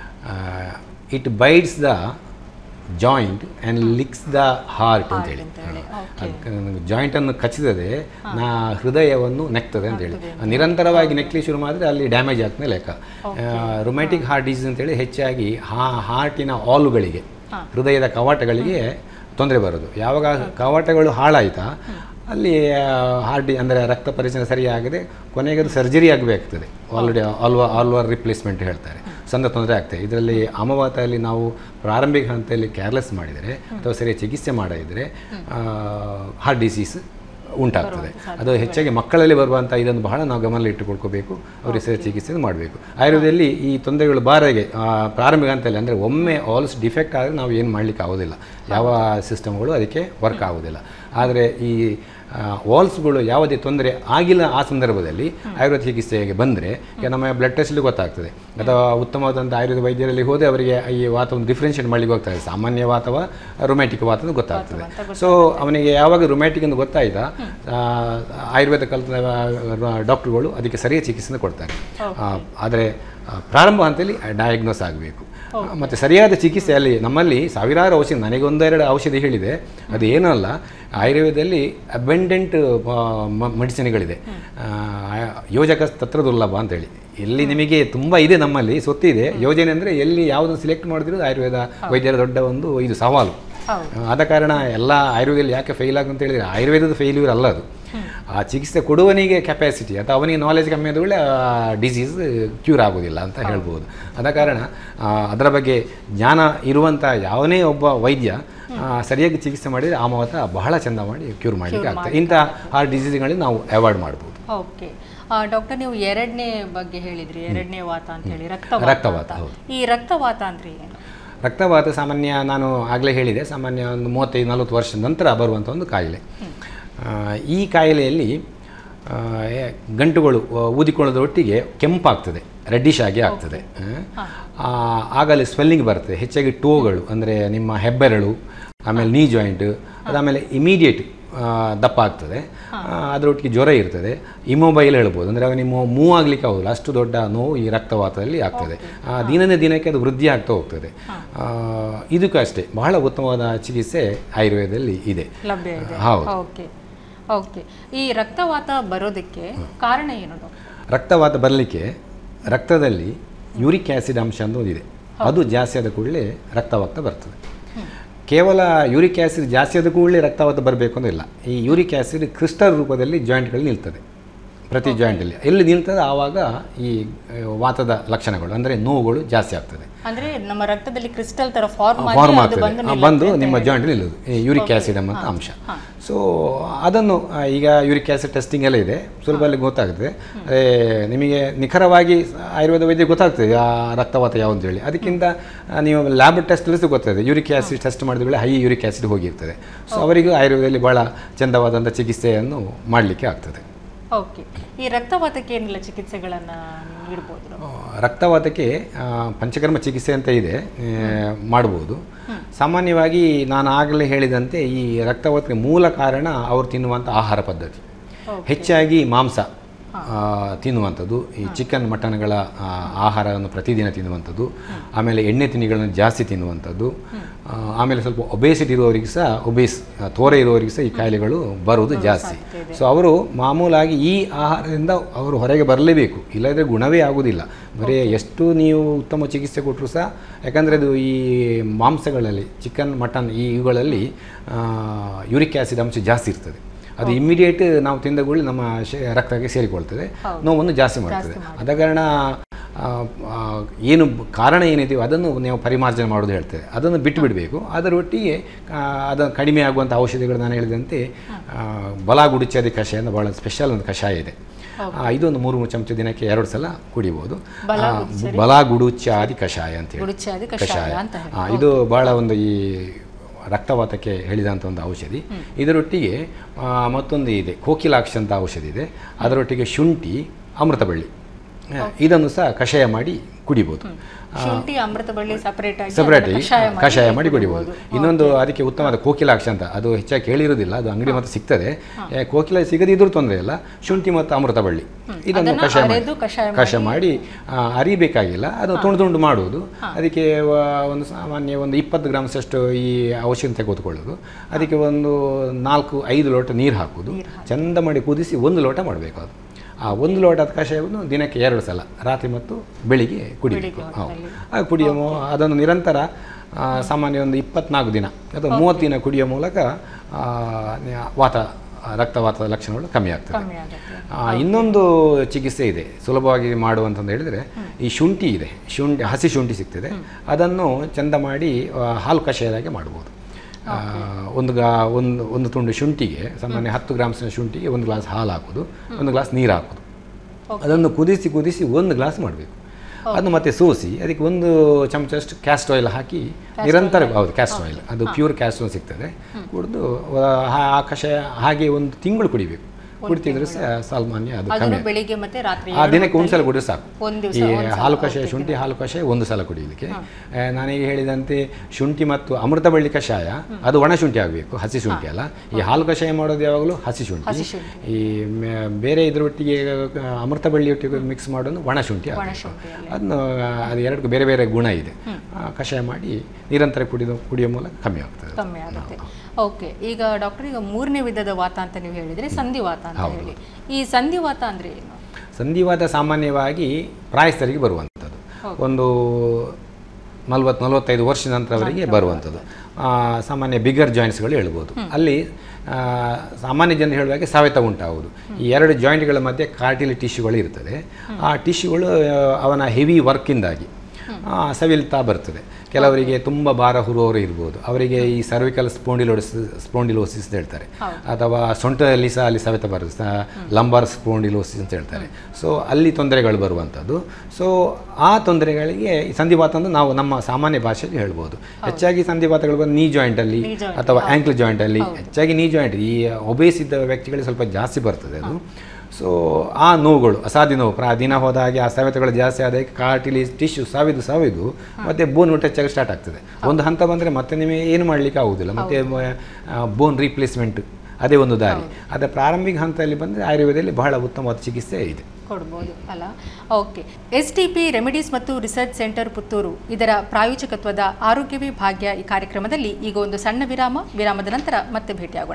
it bites the joint and licks the heart ಅಂತೇಳಿ ಜಾಯಿಂಟನ್ನು ಕಚ್ಚಿದರೆ ನಾ ಹೃದಯವನ್ನು ನೆಕ್ತದೆ ಅಂತೇಳಿ ನಿರಂತರವಾಗಿ ನೆಕ್ಲಿ ಶುರು ಮಾಡಿದ್ರೆ ಅಲ್ಲಿ ಡ್ಯಾಮೇಜ್ ಆಗ್ತದೆ ಲೆಕ್ಕ ರೊಮ್ಯಾಟಿಕ್ ಹಾರ್ಟ್ ಡಿಸೀಸ್ ಅಂತೇಳಿ ಹೆಚ್ಚಾಗಿ ಹಾ ಹಾರ್ಟಿನ ಆಲುಗಳಿಗೆ ಹೃದಯದ ಕವಾಟಗಳಿಗೆ ತೊಂದರೆ ಬರೋದು ಯಾವಾಗ ಕವಾಟಗಳು ಹಾಳಾಯ್ತಾ ಅಲ್ಲಿ ಹಾರ್ಟ್ ಅಂದರೆ ರಕ್ತ ಪರಿಚಯ ಸರಿಯಾಗದೆ ಕೊನೆಗೆ ಅದು ಸರ್ಜರಿ ಆಗಬೇಕಾಗ್ತದೆ ಆಲ್ರೆಡಿ ಆಲ್ವ ಆಲ್ವರ್ ರಿಪ್ಲೇಸ್ಮೆಂಟ್ ಹೇಳ್ತಾರೆ ಸಣ್ಣ ತೊಂದರೆ ಆಗ್ತದೆ ಇದರಲ್ಲಿ ಅಮವಾತದಲ್ಲಿ ನಾವು ಪ್ರಾರಂಭಿಕ ಹಂತದಲ್ಲಿ ಕೇರ್ಲೆಸ್ ಮಾಡಿದರೆ ಅಥವಾ ಸರಿಯಾಗಿ ಚಿಕಿತ್ಸೆ ಮಾಡದಿದ್ದರೆ ಹಾರ್ಟ್ ಡಿಸೀಸ್ ಉಂಟಾಗ್ತದೆ ಅದು ಹೆಚ್ಚಾಗಿ ಮಕ್ಕಳಲ್ಲಿ ಬರುವಂಥ ಇದನ್ನು ಬಹಳ ನಾವು ಗಮನ ಇಟ್ಟುಕೊಳ್ಕೋಬೇಕು ಅವರಿಗೆ ಸರಿ ಚಿಕಿತ್ಸೆ ಮಾಡಬೇಕು ಆಯುರ್ವೇದದಲ್ಲಿ ಈ ತೊಂದರೆಗಳು ಬಾರಿಗೆ ಆ, ಪ್ರಾರಂಭಿಕ ಹಂತದಲ್ಲಿ ಅಂದರೆ ಒಮ್ಮೆ ಆಲ್ಸ್ ಡಿಫೆಕ್ಟ್ ಆದರೆ ನಾವು ಏನು ಮಾಡಲಿಕ್ಕೆ ಆಗೋದಿಲ್ಲ ಯಾವ ಸಿಸ್ಟಮ್ಗಳು ಅದಕ್ಕೆ ವರ್ಕ್ ಆಗೋದಿಲ್ಲ ಆದರೆ ಈ ವಾಲ್ಸ್ಗಳು ಯಾವುದೇ ತೊಂದರೆ ಆಗಿಲ್ಲ ಆ ಸಂದರ್ಭದಲ್ಲಿ ಆಯುರ್ವೇದ ಚಿಕಿತ್ಸೆಗೆ ಬಂದರೆ ಈಗ ನಮ್ಮ ಬ್ಲಡ್ ಟೆಸ್ಟ್ಲಿ ಗೊತ್ತಾಗ್ತದೆ ಅಥವಾ ಉತ್ತಮವಾದಂಥ ಆಯುರ್ವೇದ ವೈದ್ಯರಲ್ಲಿ ಹೋದರೆ ಅವರಿಗೆ ಈ ವಾತವನ್ನು ಡಿಫ್ರೆನ್ಷಿಯೇಟ್ ಮಾಡಲಿಕ್ಕೆ ಹೋಗ್ತದೆ ಸಾಮಾನ್ಯ ವಾತ ಅಥವಾ ರೊಮ್ಯಾಟಿಕ್ ವಾತ ಅಂತ ಗೊತ್ತಾಗ್ತದೆ ಸೊ ಅವನಿಗೆ ಯಾವಾಗ ರೊಮ್ಯಾಟಿಕ್ ಅಂತ ಗೊತ್ತಾಯ್ತಾ ಆ, ಆಯುರ್ವೇದ ಕಲಿತ ಡಾಕ್ಟ್ರುಗಳು ಅದಕ್ಕೆ ಸರಿಯಾದ ಚಿಕಿತ್ಸೆ ಕೊಡ್ತಾರೆ ಆದರೆ ಪ್ರಾರಂಭ ಹಂತದಲ್ಲಿ ಡಯಾಗ್ನೋಸ್ ಆಗಬೇಕು ಮತ್ತು ಸರಿಯಾದ ಚಿಕಿತ್ಸೆ ಅಲ್ಲಿ ನಮ್ಮಲ್ಲಿ ಸಾವಿರಾರು ಔಷಧಿ ನನಗೊಂದೆರಡು ಔಷಧಿ ಹೇಳಿದೆ ಅದು ಏನೂ ಅಲ್ಲ ಆಯುರ್ವೇದದಲ್ಲಿ ಅಬೆಂಡೆಂಟ್ ಮೆಡಿಸಿನ್ಗಳಿದೆ ಯೋಜಕ ತತ್ರ ದುರ್ಲಭ ಅಂತೇಳಿ ಎಲ್ಲಿ ನಿಮಗೆ ತುಂಬ ಇದೆ ನಮ್ಮಲ್ಲಿ ಸೊತ್ತಿದೆ ಯೋಜನೆ ಅಂದರೆ ಎಲ್ಲಿ ಯಾವುದನ್ನು ಸಿಲೆಕ್ಟ್ ಮಾಡಿದ್ರು ಆಯುರ್ವೇದ ವೈದ್ಯರ ದೊಡ್ಡ ಒಂದು ಇದು ಸವಾಲು ಆದ ಕಾರಣ ಎಲ್ಲ ಆಯುರ್ವೇದದಲ್ಲಿ ಯಾಕೆ ಫೇಲ್ ಆಗುತ್ತೆ ಅಂತ ಹೇಳಿದರೆ ಆಯುರ್ವೇದದ ಫೇಲ್ಯೂರ್ ಅಲ್ಲ ಅದು ಆ ಚಿಕಿತ್ಸೆ ಕೊಡುವನಿಗೆ ಕೆಪಾಸಿಟಿ ಅಥವಾ ಅವನಿಗೆ ನಾಲೆಜ್ ಕಮ್ಮಿ ಆದ ಕೂಡಲೇ ಡಿಸೀಸ್ ಕ್ಯೂರ್ ಆಗೋದಿಲ್ಲ ಅಂತ ಹೇಳ್ಬೋದು ಆದ ಕಾರಣ ಆ, ಅದರ ಬಗ್ಗೆ ಜ್ಞಾನ ಇರುವಂಥ ಯಾವನೇ ಒಬ್ಬ ವೈದ್ಯ ಆ, ಸರಿಯಾಗಿ ಚಿಕಿತ್ಸೆ ಮಾಡಿದರೆ ಆ ಮಾವತ ಬಹಳ ಚೆಂದ ಮಾಡಿ ಕ್ಯೂರ್ ಮಾಡಲಿಕ್ಕೆ ಆಗ್ತದೆ ಇಂಥ ಆ ಡಿಸೀಸ್ಗಳಿಗೆ ನಾವು ಅವಾಯ್ಡ್ ಮಾಡ್ಬೋದು ಓಕೆ ಡಾಕ್ಟರ್ ನೀವು ಎರಡನೇ ಬಗ್ಗೆ ಹೇಳಿದ್ರಿ ಎರಡನೇ ವಾತ ಅಂತ ಹೇಳಿ ರಕ್ತವಾತ ರಕ್ತವಾತ, ಅಂತ. ಹೌದು. ಈ ರಕ್ತವಾತ ಅಂದ್ರೆ ಏನು ರಕ್ತವಾತ ಸಾಮಾನ್ಯ ನಾನು ಆಗಲೇ ಹೇಳಿದೆ ಸಾಮಾನ್ಯ ಒಂದು ಮೂವತ್ತೈದು ನಲವತ್ತು ವರ್ಷದ ನಂತರ ಬರುವಂಥ ಒಂದು ಕಾಯಿಲೆ ಆ, ಈ ಕಾಯಿಲೆಯಲ್ಲಿ ಆ, ಏ- ಗಂಟುಗಳು ಆ, ಊದಿಕೊಳ್ಳೋದ್ರೊಟ್ಟಿಗೆ ಕೆಂಪಾಗ್ತದೆ ರೆಡ್ಡಿಶ್ ಆಗಿ ಆಗ್ತದೆ ಆ, ಆಗಲೇ ಸ್ವೆಲ್ಲಿಂಗ್ ಬರ್ತದೆ ಹೆಚ್ಚಾಗಿ ಟೋಗಳು ಅಂದರೆ ನಿಮ್ಮ ಹೆಬ್ಬೆರಳು ಆಮೇಲೆ ನೀ ಜಾಯಿಂಟ್ ಅದಾದಮೇಲೆ ಇಮಿಡಿಯೇಟ್ ದಪ್ಪ ಆಗ್ತದೆ ಆ, ಅದರೊಟ್ಟಿಗೆ ಜ್ವರ ಇರ್ತದೆ ಇಮೊಬೈಲ್ ಹೇಳ್ಬೋದು ಅಂದರೆ ಅವನಿಗೆ ಮೂವ್ ಆಗಲಿಕ್ಕೆ ಆಗೋದಿಲ್ಲ ಅಷ್ಟು ದೊಡ್ಡ ನೋವು ಈ ರಕ್ತವಾತದಲ್ಲಿ ಆಗ್ತದೆ ಆ, ದಿನನೇ ದಿನಕ್ಕೆ ಅದು ವೃದ್ಧಿ ಆಗ್ತಾ ಹೋಗ್ತದೆ ಆ, ಇದಕ್ಕೂ ಅಷ್ಟೇ ಬಹಳ ಉತ್ತಮವಾದ ಚಿಕಿತ್ಸೆ ಆಯುರ್ವೇದದಲ್ಲಿ ಇದೆ ಲಭ್ಯ ಇದೆ ಹೌದು ಓಕೆ ಓಕೆ ಈ ರಕ್ತವಾತ ಬರೋದಕ್ಕೆ ಕಾರಣ ಏನು ಡಾಕ್ಟರ್ ರಕ್ತವಾತ ಬರಲಿಕ್ಕೆ ರಕ್ತದಲ್ಲಿ ಯೂರಿಕ್ ಆ್ಯಸಿಡ್ ಅಂಶ ಅಂತ ಒಂದಿದೆ ಅದು ಜಾಸ್ತಿ ಆದ ಕೂಡಲೇ ರಕ್ತವಾತ ಬರ್ತದೆ ಕೇವಲ ಯೂರಿಕ್ ಆ್ಯಸಿಡ್ ಜಾಸ್ತಿ ಆದ ಕೂಡಲೇ ರಕ್ತವಾತ ಬರಬೇಕು ಅಂತ ಇಲ್ಲ ಈ ಯೂರಿಕ್ ಆ್ಯಸಿಡ್ ಕ್ರಿಸ್ಟಲ್ ರೂಪದಲ್ಲಿ ಜಾಯಿಂಟ್ಗಳು ನಿಲ್ತದೆ ಪ್ರತಿ ಜಾಯಿಂಟಲ್ಲಿ ಎಲ್ಲಿ ನಿಲ್ತದೆ ಆವಾಗ ಈ ಆ, ವಾತದ ಲಕ್ಷಣಗಳು ಅಂದರೆ ನೋವುಗಳು ಜಾಸ್ತಿ ಆಗ್ತದೆ ಅಂದ್ರೆ ನಮ್ಮ ರಕ್ತದಲ್ಲಿ ಕ್ರಿಸ್ಟಲ್ ತರ ಫಾರ್ಮ್ ಫಾರ್ಮ್ ಆಗಿ ಅದು ಆಗ್ತದೆ ಬಂದು ಆ, ಬಂದು ನಿಮ್ಮ ಜಾಯಿಂಟ್ ನಿಲ್ಲೋದು ಈ ಯೂರಿಕ್ ಆ್ಯಸಿಡ್ ಎಂಬ ಅಂಶ ಸೊ ಅದನ್ನು ಆ, ಈಗ ಯೂರಿಕ್ ಆ್ಯಸಿಡ್ ಟೆಸ್ಟಿಂಗ್ ಎಲ್ಲ ಇದೆ ಸುಲಭದಲ್ಲಿ ಗೊತ್ತಾಗ್ತದೆ ಅದೇ ನಿಮಗೆ ನಿಖರವಾಗಿ ಆಯುರ್ವೇದ ವೈದ್ಯ ಗೊತ್ತಾಗ್ತದೆ ಆ ರಕ್ತವಾತ ಯಾವುದು ಹೇಳಿ ಅದಕ್ಕಿಂತ ಆ, ನೀವು ಲ್ಯಾಬ್ ಟೆಸ್ಟ್ ಗೊತ್ತಾಗ್ತದೆ ಯೂರಿಕ್ ಆ್ಯಸಿಡ್ ಟೆಸ್ಟ್ ಮಾಡಿದ ವೇಳೆ ಹೈ ಯೂರಿಕ್ ಆ್ಯಸಿಡ್ ಹೋಗಿರ್ತದೆ ಸೊ ಅವರಿಗೂ ಆಯುರ್ವೇದದಲ್ಲಿ ಭಾಳ ಚಂದವಾದಂಥ ಚಿಕಿತ್ಸೆಯನ್ನು ಮಾಡಲಿಕ್ಕೆ ಆಗ್ತದೆ ಓಕೆ ಈ ರಕ್ತವಾತಕ್ಕೆ ಏನೆಲ್ಲ ಚಿಕಿತ್ಸೆಗಳನ್ನು ನೀಡ್ಬೋದು ಆ, ರಕ್ತವಾತಕ್ಕೆ ಆ, ಪಂಚಕರ್ಮ ಚಿಕಿತ್ಸೆ ಅಂತ ಇದೆ ಆ, ಮಾಡ್ಬೋದು ಸಾಮಾನ್ಯವಾಗಿ ನಾನು ಆಗಲೇ ಹೇಳಿದಂತೆ ಈ ರಕ್ತವಾತಕ್ಕೆ ಮೂಲ ಕಾರಣ ಅವರು ತಿನ್ನುವಂಥ ಆಹಾರ ಪದ್ಧತಿ ಹೆಚ್ಚಾಗಿ ಮಾಂಸ ಆ, ತಿನ್ನುವಂಥದ್ದು ಈ ಚಿಕನ್ ಮಟನ್ಗಳ ಆ, ಆಹಾರವನ್ನು ಪ್ರತಿದಿನ ತಿನ್ನುವಂಥದ್ದು ಆಮೇಲೆ ಎಣ್ಣೆ ತಿಂಡಿಗಳನ್ನು ಜಾಸ್ತಿ ತಿನ್ನುವಂಥದ್ದು ಆ, ಆಮೇಲೆ ಸ್ವಲ್ಪ ಒಬೇಸಿಟಿ ಇರುವವರಿಗೆ ಸಹ ಒಬೇಸ್ ಆ, ತೋರೆ ಇರುವವರಿಗೆ ಸಹ ಈ ಕಾಯಿಲೆಗಳು ಬರುವುದು ಜಾಸ್ತಿ ಸೊ ಅವರು ಮಾಮೂಲಾಗಿ ಈ ಆಹಾರದಿಂದ ಅವರು ಹೊರಗೆ ಬರಲೇಬೇಕು ಇಲ್ಲದ್ರೆ ಗುಣವೇ ಆಗುವುದಿಲ್ಲ ಬರೀ ಎಷ್ಟು ನೀವು ಉತ್ತಮ ಚಿಕಿತ್ಸೆ ಕೊಟ್ಟರು ಸಹ ಯಾಕಂದರೆ ಅದು ಈ ಮಾಂಸಗಳಲ್ಲಿ ಚಿಕನ್ ಮಟನ್ ಈ ಇವುಗಳಲ್ಲಿ ಯೂರಿಕ್ ಆ್ಯಸಿಡ್ ಅಂಶ ಜಾಸ್ತಿ ಇರ್ತದೆ ಅದು ಇಮ್ಮಿಡಿಯೇಟ್ ನಾವು ತಿಂದ ಕೂಡಲೇ ನಮ್ಮ ಶೇ- ರಕ್ತಕ್ಕೆ ಸೇರಿಕೊಳ್ತದೆ ನೋವನ್ನು ಜಾಸ್ತಿ ಮಾಡ್ತದೆ ಆದ ಕಾರಣ ಆ, ಆ, ಏನು ಬ- ಕಾರಣ ಏನಿದೆಯೋ ಅದನ್ನು ನೀವು ಪರಿಮಾರ್ಜನೆ ಮಾಡೋದು ಹೇಳ್ತೇವೆ ಅದನ್ನು ಬಿಟ್ಟು ಬಿಡಬೇಕು ಅದರೊಟ್ಟಿಗೆ ಅದನ್ನು ಕಡಿಮೆ ಆಗುವಂಥ ಔಷಧಿಗಳು ನಾನು ಹೇಳಿದಂತೆ ಆ, ಬಲ ಗುಡಿಚಾದಿ ಕಷಾಯ ಅಂತ ಭಾಳ ಸ್ಪೆಷಲ್ ಒಂದು ಕಷಾಯ ಇದೆ ಆ, ಇದೊಂದು ಮೂರು ಮೂರು ಚಮಚ ದಿನಕ್ಕೆ ಎರಡು ಸಲ ಕುಡಿಬೋದು ಆ, ಬಲ ಗುಡುಚಾದಿ ಕಷಾಯ ಅಂತ ಹೇಳಿ ಗುಡುಚಾದಿ ಕಷಾಯ ಅಂತ ಹೇಳಿ. ಆ, ಇದು ಭಾಳ ಒಂದು ಈ ರಕ್ತವಾತಕ್ಕೆ ಹೇಳಿದಂಥ ಒಂದು ಔಷಧಿ ಇದರೊಟ್ಟಿಗೆ ಆ, ಮತ್ತೊಂದು ಇದೆ ಕೋಕಿಲಾಕ್ಷ ಅಂತ ಔಷಧಿ ಇದೆ ಅದರೊಟ್ಟಿಗೆ ಶುಂಠಿ ಅಮೃತಬಳ್ಳಿ ಆ, ಇದನ್ನು ಸಹ ಕಷಾಯ ಮಾಡಿ ಕುಡಿಬೋದು ಶುಂಠಿ ಅಮೃತ ಬಳ್ಳಿ ಸಪರೇಟ್ ಆಗಿ ಸಪ್ರೇಟ್ ಅದನ್ನ ಕಷಾಯ ಮಾಡಿ ಕಷಾಯ ಮಾಡಿ ಕುಡಿಬೋದು ಇನ್ನೊಂದು ಅದಕ್ಕೆ ಉತ್ತಮವಾದ ಕೋಕಿಲಾಕ್ಷ ಅಂತ ಅದು ಹೆಚ್ಚಾಗಿ ಕೇಳಿರೋದಿಲ್ಲ ಅದು ಅಂಗಡಿ ಮತ್ತು ಸಿಗ್ತದೆ ಏ, ಕೋಕಿಲ ಸಿಗದಿದ್ರೂ ತೊಂದರೆ ಇಲ್ಲ ಶುಂಠಿ ಮತ್ತು ಅಮೃತಬಳ್ಳಿ ಇದನ್ನು ಅದನ್ನ ಕಷಾಯ ಮಾಡಿ ಅರೆದು ಕಷಾಯ ಕಷಾಯ ಮಾಡಿ ಆ, ಅರಿಬೇಕಾಗಿಲ್ಲ ಅದು ತುಂಡು ತುಂಡು ಮಾಡುವುದು ಅದಕ್ಕೆ ವ- ಒಂದು ಸಾಮಾನ್ಯ ಒಂದು ಇಪ್ಪತ್ತು ಗ್ರಾಮ್ಸಷ್ಟು ಈ ಔಷಧಿ ತೆಗೆದುಕೊಳ್ಳೋದು ಅದಕ್ಕೆ ಒಂದು ನಾಲ್ಕು ಐದು ಲೋಟ ನೀರು ಹಾಕೋದು ಚಂದ ಮಾಡಿ ಕುದಿಸಿ ಒಂದು ಲೋಟ ಮಾಡಬೇಕು ಅದು ಆ ಒಂದು ಲೋಟದ ಕಷಾಯವನ್ನು ದಿನಕ್ಕೆ ಎರಡು ಸಲ ರಾತ್ರಿ ಮತ್ತು ಬೆಳಿಗ್ಗೆ ಕುಡಿಬೇಕು ಹೌದು ಅದು ಕುಡಿಯೋ ಮೂ- ಅದನ್ನು ನಿರಂತರ ಆ, ಸಾಮಾನ್ಯ ಒಂದು ಇಪ್ಪತ್ನಾಲ್ಕು ದಿನ ಅಥವಾ ಮೂವತ್ತು ದಿನ ಕುಡಿಯೋ ಮೂಲಕ ಆ, ನ- ವಾತ ರಕ್ತವಾತದ ಲಕ್ಷಣಗಳು ಕಮ್ಮಿ ಆಗ್ತದೆ ಕಮ್ಮಿ ಆಗುತ್ತೆ ಆ, ಇನ್ನೊಂದು ಚಿಕಿತ್ಸೆ ಇದೆ ಸುಲಭವಾಗಿ ಮಾಡುವಂತಂದು ಹೇಳಿದರೆ ಈ ಶುಂಠಿ ಇದೆ ಶುಂಠಿ ಹಸಿ ಶುಂಠಿ ಸಿಗ್ತದೆ ಅದನ್ನು ಚಂದ ಮಾಡಿ ಆ, ಹಾಲು ಕಷಾಯದಾಗೆ ಮಾಡ್ಬೋದು ಆ, ಒಂದು ಗಾ ಒಂದು ಒಂದು ತುಂಡು ಶುಂಠಿಗೆ ಸಾಮಾನ್ಯ ಹತ್ತು ಗ್ರಾಮ್ಸಿನ ಶುಂಠಿಗೆ ಒಂದು ಗ್ಲಾಸ್ ಹಾಲು ಹಾಕೋದು ಒಂದು ಗ್ಲಾಸ್ ನೀರು ಹಾಕೋದು ಅದನ್ನು ಕುದಿಸಿ ಕುದಿಸಿ ಒಂದು ಗ್ಲಾಸ್ ಮಾಡಬೇಕು ಅದನ್ನು ಮತ್ತೆ ಸೋಸಿ ಅದಕ್ಕೆ ಒಂದು ಚಮಚಷ್ಟು ಕ್ಯಾಸ್ಟ್ ಆಯಿಲ್ ಹಾಕಿ ನಿರಂತರ ಹೌದು ಕ್ಯಾಸ್ಟ್ ಆಯಿಲ್ ಅದು ಪ್ಯೂರ್ ಕ್ಯಾಸ್ಟ್ ಆಯಿಲ್ ಸಿಗ್ತದೆ ಕುಡಿದು ಆ ಕಷಾಯ ಹಾಗೆ ಒಂದು ತಿಂಗಳು ಕುಡಿಬೇಕು ಕುಡಿತಿದ್ರೆ ಸಹ ಸಾಮಾನ್ಯ ಅದು ಕಮ್ಮಿ ಅದನ್ನು ಬೆಳಿಗ್ಗೆ ಮತ್ತೆ ರಾತ್ರಿ ಆ ದಿನಕ್ಕೆ ಒಂದು ಸಲ ಕುಡಿದ್ರೆ ಸಾಕು ಒಂದು ಈ ಹಾಲು ಕಷಾಯ ಶುಂಠಿ ಹಾಲು ಕಷಾಯ ಒಂದು ಸಲ ಕುಡಿಯಲಿಕ್ಕೆ ಆ, ನಾನೀಗ ಹೇಳಿದಂತೆ ಶುಂಠಿ ಮತ್ತು ಅಮೃತ ಬಳ್ಳಿ ಕಷಾಯ ಅದು ಒಣ ಶುಂಠಿ ಆಗಬೇಕು ಹಸಿ ಶುಂಠಿ ಅಲ್ಲ ಈ ಹಾಲು ಕಷಾಯ ಮಾಡೋದು ಯಾವಾಗಲೂ ಹಸಿ ಶುಂಠಿ ಈ ಮ- ಬೇರೆ ಇದರೊಟ್ಟಿಗೆ ಆ, ಅಮೃತ ಬಳ್ಳಿಯೊಟ್ಟಿಗೆ ಮಿಕ್ಸ್ ಮಾಡೋದು ಒಣ ಶುಂಠಿ ಆಗಬೇಕು ಅದನ್ನು ಅದು ಎರಡು ಬೇರೆ ಬೇರೆ ಗುಣ ಇದೆ ಆ, ಕಷಾಯ ಮಾಡಿ ನಿರಂತರ ಕುಡಿದು ಕುಡಿಯೋ ಮೂಲಕ ಕಮ್ಮಿ ಆಗ್ತದೆ ಕಮ್ಮಿ ಆಗುತ್ತೆ ಓಕೆ ಈಗ ಡಾಕ್ಟರ್ ಈಗ ಮೂರನೇ ವಿಧದ ವಾತ ಅಂತ ನೀವು ಹೇಳಿದ್ರೆ ಸಂಧಿವಾತ ಅಂತ ಹೇಳಿ ಈ ಸಂಧಿವಾತ ಅಂದ್ರೆ ಏನು ಸಂಧಿವಾತ ಸಾಮಾನ್ಯವಾಗಿ ಪ್ರಾಯಸ್ಥರಿಗೆ ಬರುವಂಥದ್ದು ಒಂದು ನಲ್ವತ್ತು ನಲವತ್ತೈದು ವರ್ಷದ ನಂತರವರೆಗೆ ಬರುವಂಥದ್ದು ಆ, ಸಾಮಾನ್ಯ ಬಿಗರ್ ಜಾಯಿಂಟ್ಸ್ಗಳು ಹೇಳ್ಬೋದು ಅಲ್ಲಿ ಆ, ಸಾಮಾನ್ಯ ಜನರು ಹೇಳುವಾಗೆ ಸವೆತ ಉಂಟಾಗುವುದು ಈ ಎರಡು ಜಾಯಿಂಟ್ಗಳ ಮಧ್ಯೆ ಕಾರ್ಟಿಲಿ ಟಿಶ್ಯೂಗಳು ಇರ್ತದೆ ಆ ಟಿಶ್ಯೂಗಳು ಆ, ಅವನ ಹೆವಿ ವರ್ಕಿಂದಾಗಿ ಆ, ಸವಿಲ್ತಾ ಬರ್ತದೆ ಕೆಲವರಿಗೆ ತುಂಬ ಭಾರ ಹುರುವವರು ಇರ್ಬೋದು ಅವರಿಗೆ ಈ ಸರ್ವಿಕಲ್ ಸ್ಪೋಂಡಿಲೋಡಿಸ್ ಸ್ಪೋಂಡಿಲೋಸಿಸ್ ಅಂತ ಹೇಳ್ತಾರೆ ಅಥವಾ ಸೊಂಟದಲ್ಲಿ ಸಹ ಅಲ್ಲಿ ಸವೆತ ಬರುತ್ತೆ ಲಂಬಾರ್ ಸ್ಪೋಂಡಿಲೋಸಿಸ್ ಅಂತ ಹೇಳ್ತಾರೆ ಸೊ ಅಲ್ಲಿ ತೊಂದರೆಗಳು ಬರುವಂಥದ್ದು ಸೊ ಆ ತೊಂದರೆಗಳಿಗೆ ಈ ಸಂಧಿವಾತ ಅಂತ ನಾವು ನಮ್ಮ ಸಾಮಾನ್ಯ ಭಾಷೆಯಲ್ಲಿ ಹೇಳ್ಬೋದು ಹೆಚ್ಚಾಗಿ ಸಂಧಿವಾತಗಳು ಬಂದು ನೀ ಜಾಯಿಂಟಲ್ಲಿ ಅಥವಾ ಆ್ಯಂಕ್ಲ್ ಜಾಯಿಂಟಲ್ಲಿ ಹೆಚ್ಚಾಗಿ ನೀ ಜಾಯಿಂಟ್ ಈ ಒಬೇಸ್ ಇದ್ದ ವ್ಯಕ್ತಿಗಳಿಗೆ ಸ್ವಲ್ಪ ಜಾಸ್ತಿ ಬರ್ತದೆ ಅದು ಸೊ ಆ ನೋವುಗಳು ಅಸಾಧ್ಯ ನೋವು ಪ್ರಾ ದಿನ ಹೋದ ಹಾಗೆ ಆ ಸವೆತಗಳು ಜಾಸ್ತಿ ಆದ ಕಾರ್ಟಿಲಿ ಟಿಶ್ಯೂ ಸಾವಿದು ಸಾವಿದು ಮತ್ತೆ ಬೋನ್ ಟಚ್ ಆಗಿ ಸ್ಟಾರ್ಟ್ ಆಗ್ತದೆ ಒಂದು ಹಂತ ಬಂದರೆ ಮತ್ತೆ ನಿಮಗೆ ಏನು ಮಾಡಲಿಕ್ಕೆ ಆಗುವುದಿಲ್ಲ ಮತ್ತೆ ಬೋನ್ ರೀಪ್ಲೇಸ್ಮೆಂಟ್ ಅದೇ ಒಂದು ದಾರಿ ಅದರ ಪ್ರಾರಂಭಿಕ ಹಂತದಲ್ಲಿ ಬಂದರೆ ಆಯುರ್ವೇದದಲ್ಲಿ ಬಹಳ ಉತ್ತಮವಾದ ಚಿಕಿತ್ಸೆ ಇದೆ ಕೊಡ್ಬೋದು ಅಲ್ಲ okay S T P remedies ಮತ್ತು ರಿಸರ್ಚ್ ಸೆಂಟರ್ ಪುತ್ತೂರು ಇದರ ಪ್ರಾಯೋಜಕತ್ವದ ಆರೋಗ್ಯವೇ ಭಾಗ್ಯ ಈ ಕಾರ್ಯಕ್ರಮದಲ್ಲಿ ಈಗ ಒಂದು ಸಣ್ಣ ವಿರಾಮ ವಿರಾಮದ ನಂತರ ಮತ್ತೆ ಭೇಟಿಯಾಗೋಣ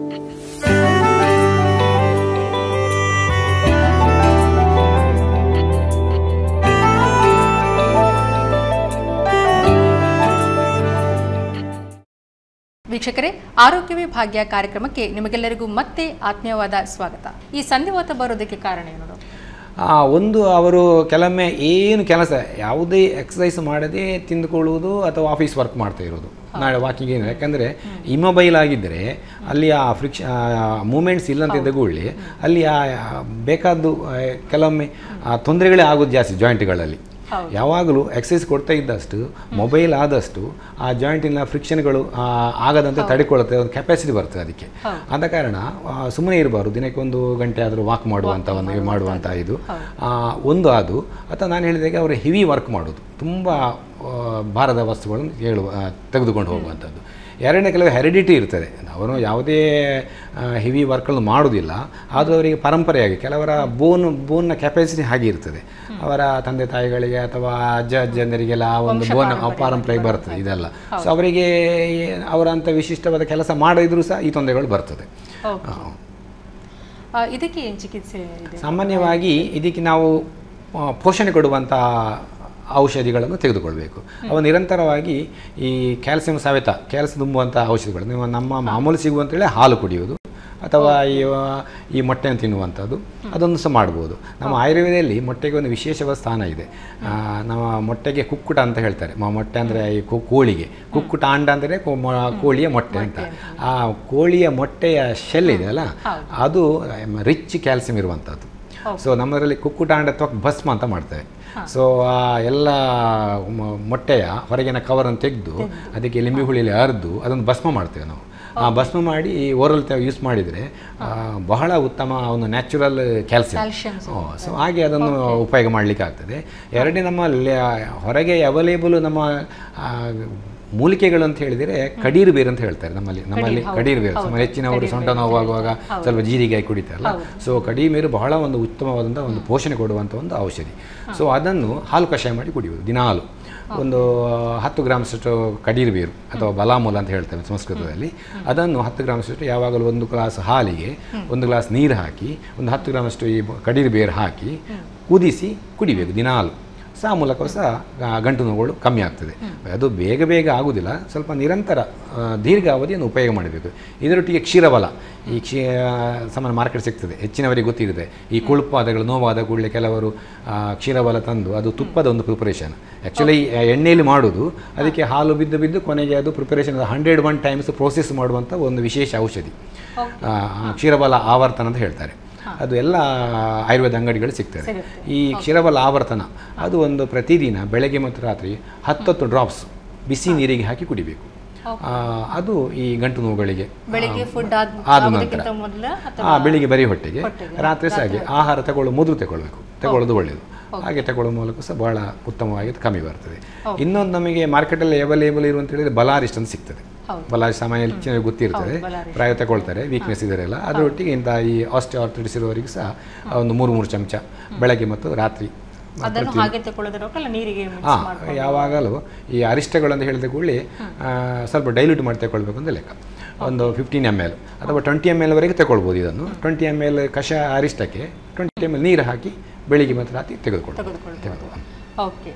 ವೀಕ್ಷಕರೇ ಆರೋಗ್ಯವೇ ಭಾಗ್ಯ ಕಾರ್ಯಕ್ರಮಕ್ಕೆ ನಿಮಗೆಲ್ಲರಿಗೂ ಮತ್ತೆ ಆತ್ಮೀಯವಾದ ಸ್ವಾಗತ ಈ ಸಂಧಿವಾತ ಬರೋದಕ್ಕೆ ಕಾರಣ ಏನು ಡಾಕ್ಟರ್? ಆ, ಒಂದು ಅವರು ಕೆಲವೊಮ್ಮೆ ಏನು ಕೆಲಸ ಯಾವುದೇ ಎಕ್ಸಸೈಸ್ ಮಾಡದೆ ತಿಂದುಕೊಳ್ಳುವುದು ಅಥವಾ ಆಫೀಸ್ ವರ್ಕ್ ಮಾಡ್ತಾ ಇರೋದು ನಾಳೆ ವಾಕಿಂಗ್ ಏನು ಯಾಕಂದರೆ ಇಮೊಬೈಲ್ ಆಗಿದ್ದರೆ ಅಲ್ಲಿ ಆ ಫ್ರಿಕ್ಷ ಮೂಮೆಂಟ್ಸ್ ಇಲ್ಲಂತ ಕೂಡಲಿ ಅಲ್ಲಿ ಆ ಬೇಕಾದ್ದು ಆ, ಕೆಲವೊಮ್ಮೆ ಆ ತೊಂದರೆಗಳೇ ಆಗೋದು ಜಾಸ್ತಿ ಜಾಯಿಂಟ್ಗಳಲ್ಲಿ ಹೌದು. ಯಾವಾಗಲೂ ಎಕ್ಸಸೈಸ್ ಕೊಡ್ತಾ ಇದ್ದಷ್ಟು ಮೊಬೈಲ್ ಆದಷ್ಟು ಆ ಜಾಯಿಂಟಿನ ಫ್ರಿಕ್ಷನ್ಗಳು ಆಗದಂತೆ ತಡೆಕೊಳ್ಳುತ್ತೆ ಒಂದು ಕೆಪಾಸಿಟಿ ಬರ್ತದೆ ಅದಕ್ಕೆ ಹೌದು. ಆದ ಕಾರಣ ಸುಮ್ಮನೆ ಇರಬಾರ್ದು ದಿನಕ್ಕೆ ಒಂದು ಗಂಟೆ ಆದರೂ ವಾಕ್ ಮಾಡುವಂಥ ಒಂದು ಮಾಡುವಂಥ ಇದು ಆ, ಒಂದು ಅದು ಅಥವಾ ನಾನು ಹೇಳಿದಾಗೆ ಅವರು ಹೆವಿ ವರ್ಕ್ ಮಾಡೋದು ತುಂಬ ಆ, ಭಾರದ ವಸ್ತುಗಳನ್ನು ಹೇಳುವ ಆ, ತೆಗೆದುಕೊಂಡು ಹೋಗುವಂಥದ್ದು ಎರಡನೇ ಕೆಲವು ಹೆರಿಡಿಟಿ ಇರ್ತದೆ ಅವನು ಯಾವುದೇ ಹೆವಿ ವರ್ಕ್ಗಳನ್ನು ಮಾಡೋದಿಲ್ಲ ಆದರೂ ಅವರಿಗೆ ಪರಂಪರೆಯಾಗಿ ಕೆಲವರ ಬೋನ್ ಬೋನ್ನ ಕೆಪಾಸಿಟಿ ಹಾಗೆ ಇರ್ತದೆ ಅವರ ತಂದೆ ತಾಯಿಗಳಿಗೆ ಅಥವಾ ಅಜ್ಜ ಅಜ್ಜಂದರಿಗೆಲ್ಲ ಆ ಒಂದು ಬೋನ್ ಪಾರಂಪರೆ ಬರ್ತದೆ ಇದೆಲ್ಲ ಸೊ ಅವರಿಗೆ ಅವರಂಥ ವಿಶಿಷ್ಟವಾದ ಕೆಲಸ ಮಾಡಿದ್ರು ಸಹ ಈ ತೊಂದರೆಗಳು ಬರ್ತದೆ ಓಕೆ ಆ, ಇದಕ್ಕೆ ಏನು ಚಿಕಿತ್ಸೆ ಇದೆ ಸಾಮಾನ್ಯವಾಗಿ ಇದಕ್ಕೆ ನಾವು ಆ, ಪೋಷಣೆ ಕೊಡುವಂಥ ಔಷಧಿಗಳನ್ನು ತೆಗೆದುಕೊಳ್ಬೇಕು ಅವು ನಿರಂತರವಾಗಿ ಈ ಕ್ಯಾಲ್ಸಿಯಂ ಸವೆತ ಕ್ಯಾಲ್ಸಿಯಂ ತುಂಬುವಂಥ ಔಷಧಿಗಳು ನೀವು ನಮ್ಮ ಮಾಮೂಲು ಸಿಗುವಂತೇಳಿ ಹಾಲು ಕುಡಿಯುವುದು ಅಥವಾ ಈ ಆ, ಈ ಮೊಟ್ಟೆಯನ್ನು ತಿನ್ನುವಂಥದ್ದು ಅದನ್ನು ಸಹ ಮಾಡ್ಬೋದು ನಮ್ಮ ಆಯುರ್ವೇದದಲ್ಲಿ ಮೊಟ್ಟೆಗೆ ಒಂದು ವಿಶೇಷವಾದ ಸ್ಥಾನ ಇದೆ ಆ, ನಮ್ಮ ಮೊಟ್ಟೆಗೆ ಕುಕ್ಕುಟ ಅಂತ ಹೇಳ್ತಾರೆ ಮ- ಮೊಟ್ಟೆ ಅಂದರೆ ಈ ಕೋ- ಕೋಳಿಗೆ ಕುಕ್ಕುಟ ಅಂಡ ಅಂದರೆ ಕೋ- ಮೊ- ಕೋಳಿಯ ಮೊಟ್ಟೆ ಅಂತ ಆ ಕೋಳಿಯ ಮೊಟ್ಟೆಯ ಶೆಲ್ ಇದೆಯಲ್ಲ ಅದು ರಿಚ್ ಕ್ಯಾಲ್ಸಿಯಂ ಇರುವಂಥದ್ದು ಸೊ ನಮ್ಮದರಲ್ಲಿ ಕುಕ್ಕುಟಾಂಡ ಅಥವಾ ಭಸ್ಮ ಅಂತ ಮಾಡ್ತೇವೆ ಸೊ ಆ ಎಲ್ಲ ಮ- ಮೊಟ್ಟೆಯ ಹೊರಗಿನ ಕವರನ್ನು ತೆಗೆದು ಅದಕ್ಕೆ ಲಿಂಬೆ ಹುಳಿಯಲ್ಲಿ ಅರ್ದು ಅದನ್ನು ಭಸ್ಮ ಮಾಡ್ತೇವೆ ನಾವು ಆ ಭಸ್ಮ ಮಾಡಿ ಓರಲ್ ಯೂಸ್ ಮಾಡಿದರೆ ಆ, ಬಹಳ ಉತ್ತಮ ಒಂದು ನ್ಯಾಚುರಲ್ ಕ್ಯಾಲ್ಸಿಯಂ ಕ್ಯಾಲ್ಸಿಯಂ ಸೊ ಹಾಗೆ ಅದನ್ನು ಉಪಯೋಗ ಮಾಡಲಿಕ್ಕೆ ಆಗ್ತದೆ ಎರಡನೇ ನಮ್ಮ ಲ್ಯಾ- ಹೊರಗೆ ಅವೈಲೇಬಲ್ ನಮ್ಮ ಆ, ಮೂಲಿಕೆಗಳು ಅಂತ ಹೇಳಿದರೆ ಕಡೀರು ಬೇರು ಅಂತ ಹೇಳ್ತಾರೆ ನಮ್ಮಲ್ಲಿ ನಮ್ಮಲ್ಲಿ ಕಡೀರು ಬೇರು ನಮ್ಮ ಹೆಚ್ಚಿನವರು ಸೊಂಟ ನೋವಾಗುವಾಗ ಸ್ವಲ್ಪ ಜೀರಿಗೆ ಕುಡಿತಾರಲ್ಲ ಸೊ ಕಡೀರು ಬೇರು ಬಹಳ ಒಂದು ಉತ್ತಮವಾದಂಥ ಒಂದು ಪೋಷಣೆ ಕೊಡುವಂಥ ಒಂದು ಔಷಧಿ ಸೊ ಅದನ್ನು ಹಾಲು ಕಷಾಯ ಮಾಡಿ ಕುಡಿಯುವುದು ದಿನಾಲು ಒಂದು ಹತ್ತು ಗ್ರಾಮ್ಸಷ್ಟು ಕಡೀರು ಬೇರು ಅಥವಾ ಬಲಾಮೂಲ ಅಂತ ಹೇಳ್ತೇವೆ ಸಂಸ್ಕೃತದಲ್ಲಿ ಅದನ್ನು ಹತ್ತು ಗ್ರಾಮ್ಸಷ್ಟು ಯಾವಾಗಲೂ ಒಂದು ಗ್ಲಾಸ್ ಹಾಲಿಗೆ ಒಂದು ಗ್ಲಾಸ್ ನೀರು ಹಾಕಿ ಒಂದು ಹತ್ತು ಗ್ರಾಮಷ್ಟು ಈ ಬ- ಕಡೀರು ಬೇರು ಹಾಕಿ ಕುದಿಸಿ ಕುಡಿಬೇಕು ದಿನಾಲು ಸೊ ಆ ಮೂಲಕ ಸಹ ಆ, ಗಂಟು ನೋವುಗಳು ಕಮ್ಮಿ ಆಗ್ತದೆ ಅದು ಬೇಗ ಬೇಗ ಆಗುವುದಿಲ್ಲ ಸ್ವಲ್ಪ ನಿರಂತರ ಆ, ದೀರ್ಘಾವಧಿಯನ್ನು ಉಪಯೋಗ ಮಾಡಬೇಕು ಇದರೊಟ್ಟಿಗೆ ಕ್ಷೀರಬಲ ಈ ಕ್ಷೀ ಸಾಮಾನ್ಯ ಮಾರ್ಕೆಟ್ ಸಿಗ್ತದೆ ಹೆಚ್ಚಿನವರಿಗೆ ಗೊತ್ತಿರುತ್ತೆ ಈ ಕೊಳುಪಾದಗಳು ನೋವಾದ ಕೂಡಲೇ ಕೆಲವರು ಆ, ಕ್ಷೀರಬಲ ತಂದು ಅದು ತುಪ್ಪದ ಒಂದು ಪ್ರಿಪರೇಷನ್ ಆ್ಯಕ್ಚುಲಿ ಎಣ್ಣೆಯಲ್ಲಿ ಮಾಡೋದು ಅದಕ್ಕೆ ಹಾಲು ಬಿದ್ದು ಬಿದ್ದು ಕೊನೆಗೆ ಅದು preparation hundred one times process ಮಾಡುವಂಥ ಒಂದು ವಿಶೇಷ ಔಷಧಿ ಆ, ಆ, ಕ್ಷೀರಬಲ ಆವರ್ತನ ಅಂತ ಹೇಳ್ತಾರೆ ಅದು ಎಲ್ಲ ಆಯುರ್ವೇದ ಅಂಗಡಿಗಳು ಸಿಗ್ತದೆ ಸಿಗುತ್ತೆ. ಈ ಕ್ಷೀರಬಲ ಆವರ್ತನ ಅದು ಒಂದು ಪ್ರತಿದಿನ ಬೆಳಗ್ಗೆ ಮತ್ತು ರಾತ್ರಿ ಹತ್ತತ್ತು ಡ್ರಾಪ್ಸ್ ಬಿಸಿ ನೀರಿಗೆ ಹಾಕಿ ಕುಡಿಬೇಕು ಆ, ಅದು ಈ ಗಂಟು ನೋವುಗಳಿಗೆ ಬೆಳಿಗ್ಗೆ ಫುಡ್ ಆದ ಆದ ನಂತರ ಆಗೋದಕ್ಕಿಂತ ಮೊದಲ ಅಥವಾ ಆ ಬೆಳಿಗ್ಗೆ ಬರೀ ಹೊಟ್ಟೆಗೆ ಹೊಟ್ಟೆಗೆ, ರಾತ್ರಿ ಸಹ ಹಾಗೆ ಆಹಾರ ತಗೊಳ್ಳೋ ಮೊದಲು ತಗೊಳ್ಬೇಕು ತಗೊಳ್ಳೋದು ಒಳ್ಳೆಯದು ಹಾಗೆ ತಗೊಳ್ಳೋ ಮೂಲಕ ಸಹ ಬಹಳ ಉತ್ತಮವಾಗಿ ಅದು ಕಮ್ಮಿ ಬರ್ತದೆ ಇನ್ನೊಂದು ನಮಗೆ ಮಾರ್ಕೆಟಲ್ಲಿ ಅವೈಲೇಬಲ್ ಇರುವಂತ ಹೇಳಿದ್ರೆ ಬಲಾರಿಸ್ಟ್ ಅಂತ ಸಿಗ್ತದೆ ಹೌದು. ಬಲಾರಿ ಸಾಮಾನ್ಯ ಹೆಚ್ಚಿನ ಗೊತ್ತಿರ್ತದೆ ಹೌದು, ಬಲಾರಿಸ್ಟ್. ಪ್ರಾಯ ತಗೊಳ್ತಾರೆ ವೀಕ್ನೆಸ್ ಇದರೆಲ್ಲ ಅದರೊಟ್ಟಿಗೆ ಇಂಥ ಈ ಆಸ್ಟಿಯಾರ್ಥಿಟಿಸ್ ಇರುವವರಿಗೆ ಸಹ ಒಂದು ಮೂರು ಮೂರು ಚಮಚ ಬೆಳಗ್ಗೆ ಮತ್ತು ರಾತ್ರಿ ಅದನ್ನು ಹಾಗೆ ತಗೊಳ್ಳೋದು ಡಾಕ್ಟರ್ ಅಲ್ಲ ನೀರಿಗೆ ಮಿಕ್ಸ್ ಹಾಂ ಮಾಡ್ಕೊಂಡು ಯಾವಾಗಲೂ ಈ ಅರಿಷ್ಟಗಳು ಅಂತ ಹೇಳಿದ ಕೂಡಲೇ ಸ್ವಲ್ಪ ಡೈಲ್ಯೂಟ್ ಮಾಡಿ ತಗೊಳ್ಬೇಕು ಅಂತ ಲೆಕ್ಕ ಒಂದು ಫಿಫ್ಟೀನ್ ಎಮ್ ಎಲ್ ಅಥವಾ ಟ್ವೆಂಟಿ ಎಮ್ ಎಲ್ವರೆಗೆ ತಗೊಳ್ಬೋದು ಇದನ್ನು ಟ್ವೆಂಟಿ ಎಮ್ ಎಲ್ ಕಷ ಅರಿಷ್ಟಕ್ಕೆ ಟ್ವೆಂಟಿ ಎಮ್ ಎಲ್ ನೀರು ಹಾಕಿ ಬೆಳಿಗ್ಗೆ ಮತ್ತು ರಾತ್ರಿ ತೆಗೆದುಕೊಳ್ಳಿ ತೆಗೆದುಕೊಳ್ಬೋದು ಓಕೆ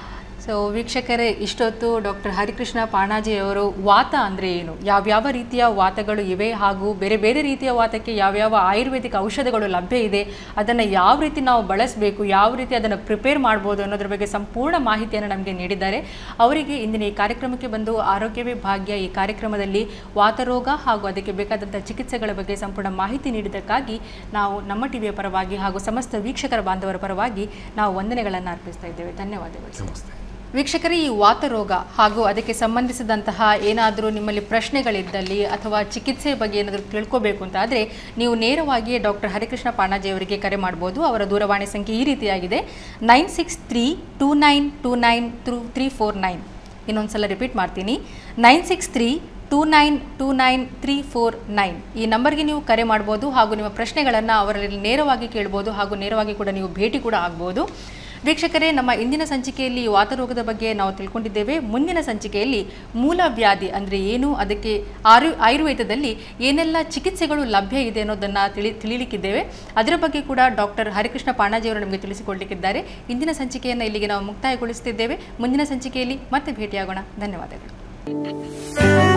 ಸೊ ವೀಕ್ಷಕರೇ ಇಷ್ಟೊತ್ತು ಡಾಕ್ಟರ್ ಹರಿಕೃಷ್ಣ ಪಾಣಾಜಿ ಅವರು ವಾತ ಅಂದರೆ ಏನು ಯಾವ್ಯಾವ ರೀತಿಯ ವಾತಗಳು ಇವೆ ಹಾಗೂ ಬೇರೆ ಬೇರೆ ರೀತಿಯ ವಾತಕ್ಕೆ ಯಾವ್ಯಾವ ಆಯುರ್ವೇದಿಕ್ ಔಷಧಗಳು ಲಭ್ಯ ಇದೆ ಅದನ್ನು ಯಾವ ರೀತಿ ನಾವು ಬಳಸಬೇಕು ಯಾವ ರೀತಿ ಅದನ್ನು ಪ್ರಿಪೇರ್ ಮಾಡ್ಬೋದು ಅನ್ನೋದ್ರ ಬಗ್ಗೆ ಸಂಪೂರ್ಣ ಮಾಹಿತಿಯನ್ನು ನಮಗೆ ನೀಡಿದ್ದಾರೆ ಅವರಿಗೆ ಇಂದಿನ ಈ ಕಾರ್ಯಕ್ರಮಕ್ಕೆ ಬಂದು ಆರೋಗ್ಯವೇ ಭಾಗ್ಯ ಈ ಕಾರ್ಯಕ್ರಮದಲ್ಲಿ ವಾತರೋಗ ಹಾಗೂ ಅದಕ್ಕೆ ಬೇಕಾದಂಥ ಚಿಕಿತ್ಸೆಗಳ ಬಗ್ಗೆ ಸಂಪೂರ್ಣ ಮಾಹಿತಿ ನೀಡಿದ್ದಕ್ಕಾಗಿ ನಾವು ನಮ್ಮ ಟಿವಿಯ ಪರವಾಗಿ ಹಾಗೂ ಸಮಸ್ತ ವೀಕ್ಷಕರ ಬಾಂಧವರ ಪರವಾಗಿ ನಾವು ವಂದನೆಗಳನ್ನು ಅರ್ಪಿಸ್ತಾ ಇದ್ದೇವೆ ಧನ್ಯವಾದಗಳು ಸರ್. ನಮಸ್ತೆ ವೀಕ್ಷಕರೇ ಈ ವಾತರೋಗ ಹಾಗೂ ಅದಕ್ಕೆ ಸಂಬಂಧಿಸಿದಂತಹ ಏನಾದರೂ ನಿಮ್ಮಲ್ಲಿ ಪ್ರಶ್ನೆಗಳಿದ್ದಲ್ಲಿ ಅಥವಾ ಚಿಕಿತ್ಸೆ ಬಗ್ಗೆ ಏನಾದರೂ ತಿಳ್ಕೋಬೇಕು ಅಂತ ಆದರೆ ನೀವು ನೇರವಾಗಿ ಡಾಕ್ಟರ್ ಹರಿಕೃಷ್ಣ ಪಾಣಾಜಿ ಅವರಿಗೆ ಕರೆ ಮಾಡ್ಬೋದು ಅವರ ದೂರವಾಣಿ ಸಂಖ್ಯೆ ಈ ರೀತಿಯಾಗಿದೆ nine six three two nine two nine three three four nine ಇನ್ನೊಂದು ಸಲ ರಿಪೀಟ್ ಮಾಡ್ತೀನಿ nine six three two nine two nine three four nine ಈ ನಂಬರ್ಗೆ ನೀವು ಕರೆ ಮಾಡ್ಬೋದು ಹಾಗೂ ನಿಮ್ಮ ಪ್ರಶ್ನೆಗಳನ್ನು ಅವರಲ್ಲಿ ನೇರವಾಗಿ ಕೇಳ್ಬೋದು ಹಾಗೂ ನೇರವಾಗಿ ಕೂಡ ನೀವು ಭೇಟಿ ಕೂಡ ಆಗ್ಬೋದು ವೀಕ್ಷಕರೇ ನಮ್ಮ ಇಂದಿನ ಸಂಚಿಕೆಯಲ್ಲಿ ಈ ವಾತರೋಗದ ಬಗ್ಗೆ ನಾವು ತಿಳ್ಕೊಂಡಿದ್ದೇವೆ ಮುಂದಿನ ಸಂಚಿಕೆಯಲ್ಲಿ ಮೂಲವ್ಯಾಧಿ ಅಂದರೆ ಏನು ಅದಕ್ಕೆ ಆರು ಆಯುರ್ವೇದದಲ್ಲಿ ಏನೆಲ್ಲ ಚಿಕಿತ್ಸೆಗಳು ಲಭ್ಯ ಇದೆ ಅನ್ನೋದನ್ನು ತಿಳಿ ತಿಳಿಲಿಕ್ಕಿದ್ದೇವೆ ಅದರ ಬಗ್ಗೆ ಕೂಡ ಡಾಕ್ಟರ್ ಹರಿಕೃಷ್ಣ ಪಾಣಾಜಿಯವರು ನಮಗೆ ತಿಳಿಸಿಕೊಡ್ಲಿಕ್ಕಿದ್ದಾರೆ ಇಂದಿನ ಸಂಚಿಕೆಯನ್ನು ಇಲ್ಲಿಗೆ ನಾವು ಮುಕ್ತಾಯಗೊಳಿಸುತ್ತಿದ್ದೇವೆ ಮುಂದಿನ ಸಂಚಿಕೆಯಲ್ಲಿ ಮತ್ತೆ ಭೇಟಿಯಾಗೋಣ ಧನ್ಯವಾದಗಳು